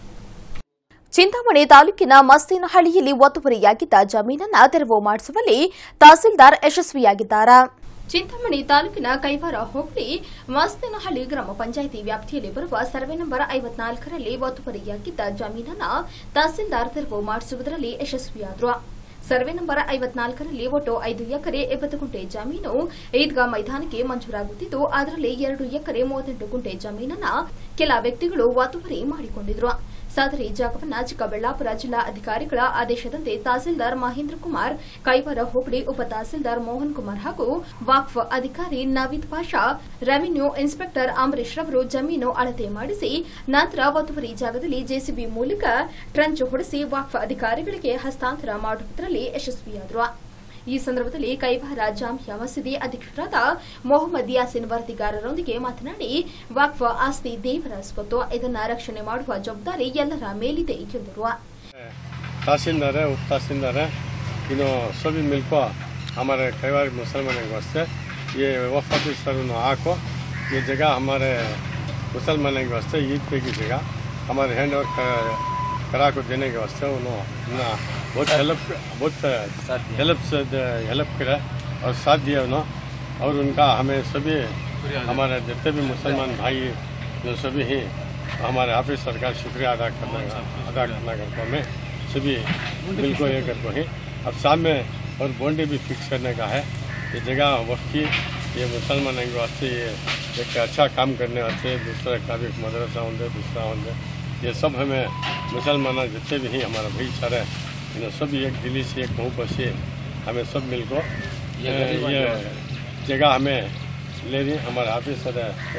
Speaker 1: ಚಿಂತಾಮಣಿ ತಾಲೂಕಿನ ಮಸ್ತೇನಹಳ್ಳಿಯಲ್ಲಿ ಒತ್ತುವರಿಯಾಗಿದ್ದ ಜಮೀನನ್ನ ತೆರವು ಮಾಡಿಸುವಲ್ಲಿ ತಹಸೀಲ್ದಾರ್ ಯಶಸ್ವಿಯಾಗಿದ್ದಾರೆ ಚಿಂತಾಮಣಿ ತಾಲೂಕಿನ ಕೈವಾರ ಹೋಬಳಿ ಮಸ್ತೇನಹಳ್ಳಿ ಗ್ರಾಮ ಪಂಚಾಯಿತಿ ವ್ಯಾಪ್ತಿಯಲ್ಲಿ ಬರುವ ಸರ್ವೆ ನಂಬರ್ ಐವತ್ನಾಲ್ಕರಲ್ಲಿ ಒತ್ತುವರಿಯಾಗಿದ್ದ ಜಮೀನನ್ನ ತಹಸೀಲ್ದಾರ್ ತೆರವು ಮಾಡಿಸುವುದರಲ್ಲಿ ಯಶಸ್ವಿಯಾದರು ಸರ್ವೆ ನಂಬರ್ ಐವತ್ನಾಲ್ಕರಲ್ಲಿ ಒಟ್ಟು ಐದು ಎಕರೆ ಎಪ್ಪತ್ತು ಗುಂಟೆ ಜಮೀನು ಈದ್ಗಾ ಮೈದಾನಕ್ಕೆ ಮಂಜೂರಾಗುತ್ತಿದ್ದು ಅದರಲ್ಲಿ ಎರಡು ಎಕರೆ ಮೂವತ್ತೆಂಟು ಗುಂಟೆ ಜಮೀನನ್ನ ಕೆಲ ವ್ಯಕ್ತಿಗಳು ಒತ್ತುವರಿ ಮಾಡಿಕೊಂಡಿದ್ರು ಸದರಿ ಜಾಗವನ್ನ ಚಿಕ್ಕಬಳ್ಳಾಪುರ ಜಿಲ್ಲಾ ಅಧಿಕಾರಿಗಳ ಆದೇಶದಂತೆ ತಹಸೀಲ್ದಾರ್ ಮಹೇಂದ್ರ ಕುಮಾರ್ ಕೈವಾರ ಹೋಬಳಿ ಉಪ ತಹಸೀಲ್ದಾರ್ ಮೋಹನ್ ಕುಮಾರ್ ಹಾಗೂ ವಾಕ್ಫ್ ಅಧಿಕಾರಿ ನವೀದ್ ಪಾಷಾ ರೆವಿನ್ಯೂ ಇನ್ಸ್ಪೆಕ್ಟರ್ ಅಂಬರೀಶ್ ರವರು ಜಮೀನು ಅಳತೆ ಮಾಡಿಸಿ ನಂತರ ಒತ್ತುವರಿ ಜಾಗದಲ್ಲಿ ಜೆಸಿಬಿ ಮೂಲಕ ಟ್ರಂಚ್ ಹೊಡೆಸಿ ವಾಕ್ಫ್ ಅಧಿಕಾರಿಗಳಿಗೆ ಹಸ್ತಾಂತರ ಮಾಡುವುದರಲ್ಲಿ ಯಶಸ್ವಿಯಾದರು ಈ ಸಂದರ್ಭದಲ್ಲಿ ಕೈವಾರ ಜಾಮಿಯಾ ಮಸೀದಿ ಅಧ್ಯಕ್ಷರಾದ ಮೊಹಮ್ಮದ್ ಯಾಸಿನ್ ವರದಿಗಾರರೊಂದಿಗೆ ಮಾತನಾಡಿ ವಾಕ್ಫ್ ಆಸ್ತಿ ದೇವರ ಸ್ವತ್ತು ಇದನ್ನು ರಕ್ಷಣೆ ಮಾಡುವ ಜವಾಬ್ದಾರಿ ಎಲ್ಲರ ಮೇಲಿದೆ ಎಂದರು
Speaker 10: तहसीलदार है उप तहसीलदार है इन्हों सभी मिलकर हमारे कईवार मुसलमान के वास्ते ये वफाती सर आको ये जगह हमारे मुसलमान के वास्ते ईद पे की जगह हमारे हैंड ओवर क- करा को देने के वास्ते उन्होंने ना बहुत हेल्प बहुत हेल्प से हेल्प करा और साथ दिया उन्होंने और उनका हमें सभी हमारे जितने भी मुसलमान भाई जो सभी हैं हमारे हाफिज सरकार शुक्रिया अदा करना अदा करना करता हमें सभी बिल्कुल ये करते हैं अब साथ में और बॉन्डी भी फिक्स करने का है ये जगह वक्त की ये मुसलमान के वास्ते ये एक अच्छा काम करने वास्ते दूसरा का भी मदरसा होंगे दूसरा होंगे ये सब हमें मुसलमान जितने भी हैं हमारा भाईचारा है इन्हें सब एक दिल्ली से एक मोहब्बत से हमें सब मिलकर ये, ये जगह हमें ले रही हमारे हाफिज सर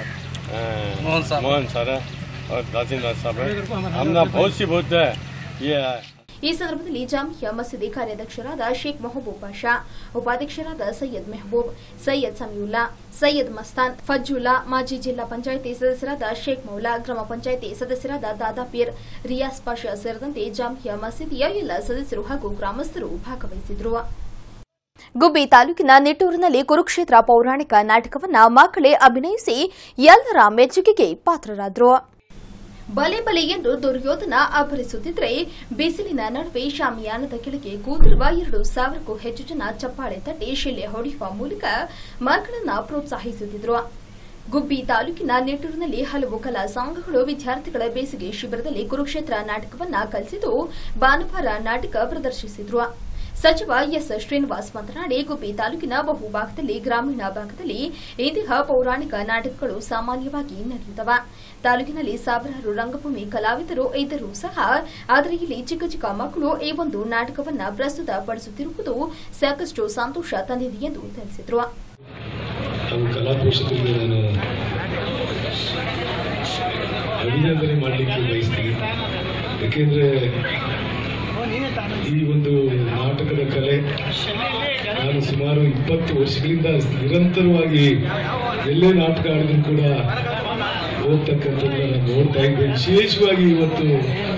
Speaker 10: मोहन साहब मोहन सर है और तहसीलदार साहब है हमने बहुत सी बहुत है ये
Speaker 1: ಈ ಸಂದರ್ಭದಲ್ಲಿ ಜಾಮಿಯಾ ಮಸೀದಿ ಕಾರ್ಯಾಧ್ಯಕ್ಷರಾದ ಶೇಖ್ ಮೊಹಬೂಬ್ ಪಾಷಾ ಉಪಾಧ್ಯಕ್ಷರಾದ ಸೈಯದ್ ಮೆಹಬೂಬ್ ಸೈಯದ್ ಸಮೀವುಲ್ಲಾ ಸೈಯದ್ ಮಸ್ತಾನ್ ಫಜ್ಜುಲ್ಲಾ ಮಾಜಿ ಜಿಲ್ಲಾ ಪಂಚಾಯಿತಿ ಸದಸ್ಯರಾದ ಶೇಖ್ ಮೌಲಾ ಗ್ರಾಮ ಪಂಚಾಯಿತಿ ಸದಸ್ಯರಾದ ದಾದಾಪೀರ್ ರಿಯಾಸ್ ಪಾಷಾ ಸೇರಿದಂತೆ ಜಾಮಿಯಾ ಮಸೀದಿಯ ಎಲ್ಲ ಸದಸ್ಯರು ಹಾಗೂ ಗ್ರಾಮಸ್ಥರು ಭಾಗವಹಿಸಿದ್ರು ಗುಬ್ಬಿ ತಾಲೂಕಿನ ನಿಟ್ಟೂರಿನಲ್ಲಿ ಕುರುಕ್ಷೇತ್ರ ಪೌರಾಣಿಕ ನಾಟಕವನ್ನ ಮಕ್ಕಳೇ ಅಭಿನಯಿಸಿ ಎಲ್ಲರ ಮೆಚ್ಚುಗೆಗೆ ಪಾತ್ರರಾದರು ಬಲೆ ಬಲೆ ಎಂದು ದುರ್ಯೋಧನ ಅಭರಿಸುತ್ತಿದ್ರೆ ಬಿಸಿಲಿನ ನಡುವೆ ಶಾಮಿಯಾನದ ಕೆಳಗೆ ಕೂತಿರುವ ಎರಡು ಸಾವಿರಕ್ಕೂ ಹೆಚ್ಚು ಜನ ಚಪ್ಪಾಳೆ ತಟ್ಟಿ ಶಿಲೆ ಹೊಡೆಯುವ ಮೂಲಕ ಮಕ್ಕಳನ್ನ ಪ್ರೋತ್ಸಾಹಿಸುತ್ತಿದ್ರು ಗುಬ್ಬಿ ತಾಲೂಕಿನ ನಿಟ್ಟೂರಿನಲ್ಲಿ ಹಲವು ಕಲಾ ಸಂಘಗಳು ವಿದ್ಯಾರ್ಥಿಗಳ ಬೇಸಿಗೆ ಶಿಬಿರದಲ್ಲಿ ಕುರುಕ್ಷೇತ್ರ ನಾಟಕವನ್ನ ಕಲಿಸಿದ್ದು ಭಾನುವಾರ ನಾಟಕ ಪ್ರದರ್ಶಿಸಿದ್ರು ಸಚಿವ ಎಸ್ ಶ್ರೀನಿವಾಸ್ ಮಾತನಾಡಿ ಗುಬ್ಬಿ ತಾಲೂಕಿನ ಬಹುಭಾಗದಲ್ಲಿ ಗ್ರಾಮೀಣ ಭಾಗದಲ್ಲಿ ಇಂತಹ ಪೌರಾಣಿಕ ನಾಟಕಗಳು ಸಾಮಾನ್ಯವಾಗಿ ನಡೆಯುತ್ತವೆ ತಾಲೂಕಿನಲ್ಲಿ ಸಾವಿರಾರು ರಂಗಭೂಮಿ ಕಲಾವಿದರು ಇದ್ದರೂ ಸಹ ಆದರೆ ಇಲ್ಲಿ ಚಿಕ್ಕ ಚಿಕ್ಕ ಮಕ್ಕಳು ಈ ಒಂದು ನಾಟಕವನ್ನ ಪ್ರಸ್ತುತಪಡಿಸುತ್ತಿರುವುದು ಸಾಕಷ್ಟು ಸಂತೋಷ ತಂದಿದೆ ಎಂದು ತಿಳಿಸಿದರು
Speaker 11: ಹಾಗೂ ಕಲಾ ಪೋಷಕರಿಗೆ ನಾನು ಅಭಿನಂದನೆ ಮಾಡಲಿಕ್ಕೆ ಬಯಸ್ತೀನಿ ಯಾಕೆಂದ್ರೆ ಈ ಒಂದು ನಾಟಕದ ಕಲೆ ನಾನು ಸುಮಾರು ಇಪ್ಪತ್ತು ವರ್ಷಗಳಿಂದ ನಿರಂತರವಾಗಿ ಎಲ್ಲೇ ನಾಟಕ ಆಡಿದ್ರು ಕೂಡ ಓದ್ತಕ್ಕಂಥದ್ದನ್ನ ನಾನು ನೋಡ್ತಾ ಇದ್ದೆ ವಿಶೇಷವಾಗಿ ಇವತ್ತು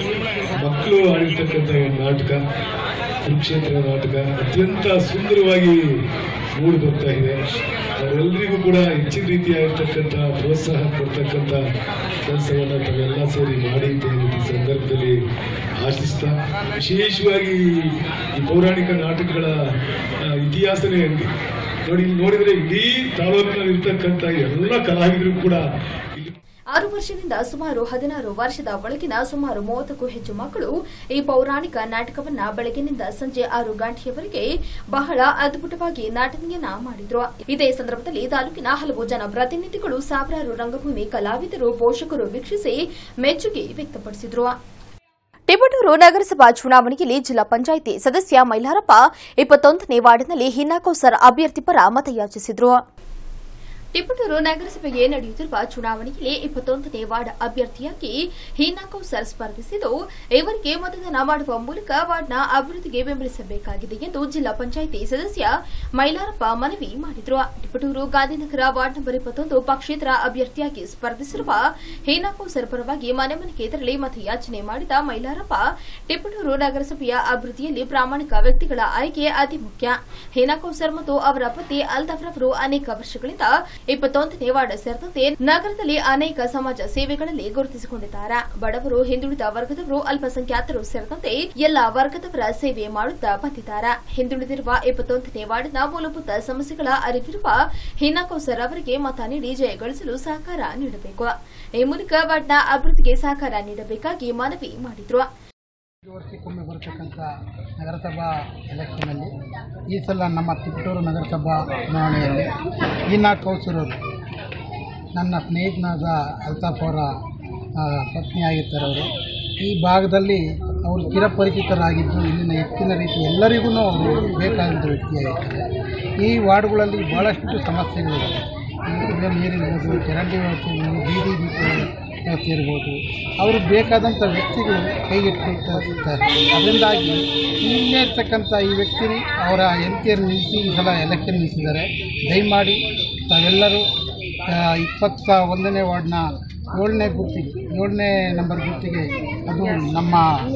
Speaker 11: ಮಕ್ಕಳು ಆಡಿರ್ತಕ್ಕಂಥ ಈ ನಾಟಕ ಕುರುಕ್ಷೇತ್ರ ನಾಟಕ ಅತ್ಯಂತ ಸುಂದರವಾಗಿ ಮೂಡಿ ಬರ್ತಾ ಇದೆ ಅವರೆಲ್ಲರಿಗೂ ಕೂಡ ಹೆಚ್ಚಿನ ರೀತಿಯಾಗಿರ್ತಕ್ಕಂಥ ಪ್ರೋತ್ಸಾಹ ಕೊಡ್ತಕ್ಕಂಥ ಕೆಲಸವನ್ನು ತಾವೆಲ್ಲ ಸೇರಿ ಮಾಡಿ ಅಂತ ಹೇಳಿ ಈ ಸಂದರ್ಭದಲ್ಲಿ ಆಶಿಸ್ತಾ ವಿಶೇಷವಾಗಿ ಈ ಪೌರಾಣಿಕ ನಾಟಕಗಳ ಆ, ಇತಿಹಾಸನೇ ಹಂಗೆ ನೋಡಿ ಇಲ್ಲಿ ನೋಡಿದ್ರೆ ಇಡೀ ತಾಲೂಕಿನಲ್ಲಿ ಇರ್ತಕ್ಕಂಥ ಎಲ್ಲ ಕಲಾವಿದರು ಕೂಡ ಇಲ್ಲಿ
Speaker 1: ಆರು ವರ್ಷದಿಂದ ಸುಮಾರು ಹದಿನಾರು ವರ್ಷದ ಒಳಗಿನ ಸುಮಾರು ಮೂವತ್ತಕ್ಕೂ ಹೆಚ್ಚು ಮಕ್ಕಳು ಈ ಪೌರಾಣಿಕ ನಾಟಕವನ್ನ ಬೆಳಗಿನಿಂದ ಸಂಜೆ ಆರು ಗಂಟೆಯವರೆಗೆ ಬಹಳ ಅದ್ಭುತವಾಗಿ ನಾಟನೆಯನ್ನ ಮಾಡಿದ್ರು ಇದೇ ಸಂದರ್ಭದಲ್ಲಿ ತಾಲೂಕಿನ ಹಲವು ಜನಪ್ರತಿನಿಧಿಗಳು ಸಾವಿರಾರು ರಂಗಭೂಮಿ ಕಲಾವಿದರು ಪೋಷಕರು ವೀಕ್ಷಿಸಿ ಮೆಚ್ಚುಗೆ ವ್ಯಕ್ತಪಡಿಸಿದ್ರು ಟಿಬಟೂರು ನಗರಸಭಾ ಚುನಾವಣೆಯಲ್ಲಿ ಜಿಲ್ಲಾ ಪಂಚಾಯಿತಿ ಸದಸ್ಯ ಮೈಲಾರಪ್ಪ ಇಪ್ಪತ್ತೊಂದನೇ ವಾರ್ಡಿನಲ್ಲಿ ಹಿನ್ನಾಕೋಸರ್ ಅಭ್ಯರ್ಥಿ ಪರ ಮತಯಾಚಿಸಿದ್ರು ಟಿಪ್ಪಟೂರು ನಗರಸಭೆಗೆ ನಡೆಯುತ್ತಿರುವ ಚುನಾವಣೆಯಲ್ಲಿ ಇಪ್ಪತ್ತೊಂದನೇ ವಾರ್ಡ್ ಅಭ್ಯರ್ಥಿಯಾಗಿ ಹೀನಾ ಕೌಸರ್ ಸ್ಪರ್ಧಿಸಿದ್ದು ಇವರಿಗೆ ಮತದಾನ ಮಾಡುವ ಮೂಲಕ ವಾರ್ಡ್ನ ಅಭಿವೃದ್ಧಿಗೆ ಬೆಂಬಲಿಸಬೇಕಾಗಿದೆ ಎಂದು ಜಿಲ್ಲಾ ಪಂಚಾಯಿತಿ ಸದಸ್ಯ ಮೈಲಾರಪ್ಪ ಮನವಿ ಮಾಡಿದರು ಟಿಪ್ಪಟೂರು ಗಾಂಧಿನಗರ ವಾರ್ಡ್ ನಂಬರ್ ಇಪ್ಪತ್ತೊಂದು ಪಕ್ಷೇತರ ಅಭ್ಯರ್ಥಿಯಾಗಿ ಸ್ಪರ್ಧಿಸಿರುವ ಹೀನಾ ಕೌಸರ್ ಪರವಾಗಿ ಮನೆ ಮನೆಗೆ ತೆರಳಿ ಮತಯಾಚನೆ ಮಾಡಿದ ಮೈಲಾರಪ್ಪ ಟಿಪ್ಪಟೂರು ನಗರಸಭೆಯ ಅಭಿವೃದ್ಧಿಯಲ್ಲಿ ಪ್ರಾಮಾಣಿಕ ವ್ಯಕ್ತಿಗಳ ಆಯ್ಕೆ ಅತಿ ಮುಖ್ಯ ಹೀನಾ ಕೌಸರ್ ಮತ್ತು ಅವರ ಪತಿ ಅಲ್ತಾಫ್ ರವರು ಅನೇಕ ವರ್ಷಗಳಿಂದ ಇಪ್ಪತ್ತೊಂದನೇ ವಾರ್ಡ್ ಸೇರಿದಂತೆ ನಗರದಲ್ಲಿ ಅನೇಕ ಸಮಾಜ ಸೇವೆಗಳಲ್ಲಿ ಗುರುತಿಸಿಕೊಂಡಿದ್ದಾರೆ ಬಡವರು ಹಿಂದುಳಿದ ವರ್ಗದವರು ಅಲ್ಪಸಂಖ್ಯಾತರು ಸೇರಿದಂತೆ ಎಲ್ಲಾ ವರ್ಗದವರ ಸೇವೆ ಮಾಡುತ್ತಾ ಬಂದಿದ್ದಾರೆ ಹಿಂದುಳಿದಿರುವ ಇಪ್ಪತ್ತೊಂದನೇ ವಾರ್ಡ್ನ ಮೂಲಭೂತ ಸಮಸ್ಯೆಗಳ ಅರಿವಿರುವ ಹೀನಾ ಕೌಸರ್ ಅವರಿಗೆ ಮತ ನೀಡಿ ಜಯಗಳಿಸಲು ಸಹಕಾರ ನೀಡಬೇಕು ಈ ಮೂಲಕ ವಾರ್ಡ್ನ ಅಭಿವೃದ್ಧಿಗೆ ಸಹಕಾರ ನೀಡಬೇಕಾಗಿ ಮನವಿ ಮಾಡಿದ್ರು
Speaker 12: ವರ್ಷಕ್ಕೊಮ್ಮೆ ಬರತಕ್ಕಂಥ ನಗರಸಭಾ ಎಲೆಕ್ಷನಲ್ಲಿ ಈ ಸಲ ನಮ್ಮ ತಿಪಟೂರು ನಗರಸಭಾ ಚುನಾವಣೆಯಲ್ಲಿ ಈನಾ ಕೌಸರವರು ನನ್ನ ಸ್ನೇಹಿತನಾದ ಅಲ್ತಾಫ್ ಅವರ ಆ, ಪತ್ನಿಯಾಗಿರ್ತಾರೆ ಅವರು ಈ ಭಾಗದಲ್ಲಿ ಅವರು ಚಿರಪರಿಚಿತರಾಗಿದ್ದು ಇಲ್ಲಿನ ಹೆಚ್ಚಿನ ರೀತಿ ಎಲ್ಲರಿಗೂ ಅವರು ಬೇಕಾದಂಥ ವ್ಯಕ್ತಿಯಾಗಿರ್ತಾರೆ ಈ ವಾರ್ಡ್ಗಳಲ್ಲಿ ಭಾಳಷ್ಟು ಸಮಸ್ಯೆಗಳಿವೆ ಈಗ ನೀರಿರ್ಬೋದು ಚರಂಡಿ ವ್ಯವಸ್ಥೆ ಇರ್ಬೋದು ಬೀದಿ ದೀಪ ವ್ಯವಸ್ಥೆ ಇರ್ಬೋದು ಅವರು ಬೇಕಾದಂಥ ವ್ಯಕ್ತಿಗಳು ಕೈಗೆಟುತ್ತಾರೆ ಅದರಿಂದಾಗಿ ಇಲ್ಲೇ ಇರ್ತಕ್ಕಂಥ ಈ ವ್ಯಕ್ತಿ ಅವರ ಎಂ ಪಿಯನ್ನು ನಿಲ್ಲಿಸಿ ಈ ಸಲ ಎಲೆಕ್ಷನ್ ನಿಲ್ಲಿಸಿದ್ದಾರೆ ದಯಮಾಡಿ ತಾವೆಲ್ಲರೂ ಆ, ಇಪ್ಪತ್ತ ಒಂದನೇ ವಾರ್ಡ್ನ ಏಳನೇ ಗುರ್ತಿಗೆ ಏಳನೇ ನಂಬರ್ ಗುರ್ತಿಗೆ ಅದು ನಮ್ಮ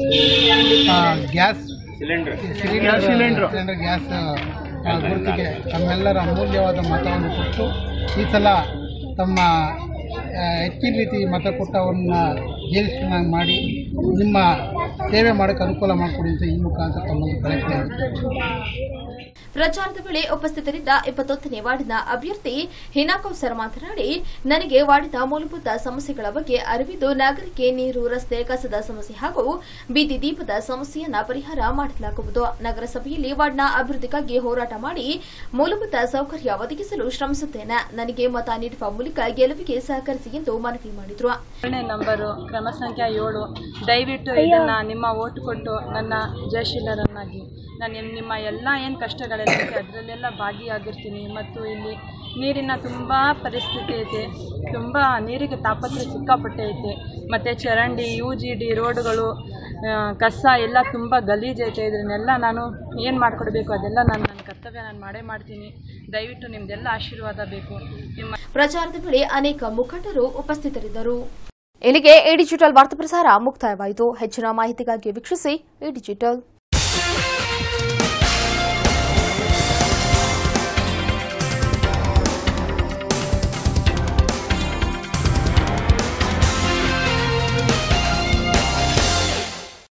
Speaker 12: ಆ, ಗ್ಯಾಸ್ ಸಿಲಿಂಡರ್ ಸಿಲಿಂಡರ್ ಗ್ಯಾಸ್ ಆ, ಗುರುತಿಗೆ ತಮ್ಮೆಲ್ಲರ ಅಮೂಲ್ಯವಾದ ಮತವನ್ನು ಕೊಟ್ಟು ಈ ಸಲ ತಮ್ಮ ಆ, ಹೆಚ್ಚಿನ ರೀತಿ ಮತ ಕೊಟ್ಟು ಅವ್ರನ್ನ ಗೆಲ್ಲಿಸಿದಂಗೆ ಮಾಡಿ ನಿಮ್ಮ ಸೇವೆ ಮಾಡೋಕ್ಕೆ ಅನುಕೂಲ ಮಾಡಿಕೊಡಿ ಅಂತ ಈ ಮುಖಾಂತರ ತಮ್ಮಲ್ಲಿ ಕಳಿಸ್ತಾ
Speaker 1: ಪ್ರಚಾರದ ವೇಳೆ ಉಪಸ್ಥಿತರಿದ್ದ ಇಪ್ಪತ್ತೊಂದನೇ ವಾರ್ಡಿನ ಅಭ್ಯರ್ಥಿ ಹಿನಾ ಕೌಸರ್ ಮಾತನಾಡಿ ನನಗೆ ವಾರ್ಡಿನ ಮೂಲಭೂತ ಸಮಸ್ಯೆಗಳ ಬಗ್ಗೆ ಅರಿವಿದ್ದು ನಗರಕ್ಕೆ ನೀರು ರಸ್ತೆ ಕಸದ ಸಮಸ್ಯೆ ಹಾಗೂ ಬೀದಿ ದೀಪದ ಸಮಸ್ಯೆಯನ್ನ ಪರಿಹಾರ ಮಾಡಲಾಗುವುದು ನಗರಸಭೆಯಲ್ಲಿ ವಾರ್ಡ್ನ ಅಭಿವೃದ್ಧಿಗಾಗಿ ಹೋರಾಟ ಮಾಡಿ ಮೂಲಭೂತ ಸೌಕರ್ಯ ಒದಗಿಸಲು ಶ್ರಮಿಸುತ್ತೇನೆ ನನಗೆ ಮತ ನೀಡುವ ಮೂಲಕ ಗೆಲುವಿಗೆ ಸಹಕರಿಸಿ ಎಂದು ಮನವಿ ಮಾಡಿದರು
Speaker 13: ಏಳನೇ ನಂಬರು ಕ್ರಮ ಸಂಖ್ಯೆ ಏಳು ದಯವಿಟ್ಟು ಇದನ್ನ ನಿಮ್ಮ ಓಟ್ ಕೊಟ್ಟು ನನ್ನ ಜಯಶೀಲರನ್ನ ಸದಸ್ಯನಾಗಿ ನಾನು ಎನ್- ನಿಮ್ಮ ಎಲ್ಲ ಏನು ಕಷ್ಟಗಳೆಲ್ಲ ಇದೆ ಅದರಲ್ಲೆಲ್ಲ ಭಾಗಿಯಾಗಿರ್ತೀನಿ ಮತ್ತು ಇಲ್ಲಿ ನೀರಿನ ತುಂಬ ಪರಿಸ್ಥಿತಿ ಐತೆ ತುಂಬ ನೀರಿಗೆ ತಾಪತ್ರೆ ಸಿಕ್ಕಾಪಟ್ಟೆ ಐತೆ ಮತ್ತು ಚರಂಡಿ ಯು ಜಿ ಡಿ ರೋಡ್ಗಳು ಆ, ಕಸ ಎಲ್ಲ ತುಂಬ ಗಲೀಜೈತೆ ಇದನ್ನೆಲ್ಲ ನಾನು ಏನು ಮಾಡಿಕೊಡ್ಬೇಕು ಅದೆಲ್ಲ ನಾನು ನನ್ನ ಕರ್ತವ್ಯ ನಾನು ಮಾಡೇ ಮಾಡ್ತೀನಿ ದಯವಿಟ್ಟು ನಿಮ್ಮದೆಲ್ಲ ಆಶೀರ್ವಾದ ಬೇಕು ನಿಮ್ಮ
Speaker 1: ಪ್ರಚಾರದ ವೇಳೆ ಅನೇಕ ಮುಖಂಡರು ಉಪಸ್ಥಿತರಿದ್ದರು ಇಲ್ಲಿಗೆ ಎ ಡಿಜಿಟಲ್ ವಾರ್ತಾ ಪ್ರಸಾರ ಮುಕ್ತಾಯವಾಯಿತು ಹೆಚ್ಚಿನ ಮಾಹಿತಿಗಾಗಿ ವೀಕ್ಷಿಸಿ ಎ ಡಿಜಿಟಲ್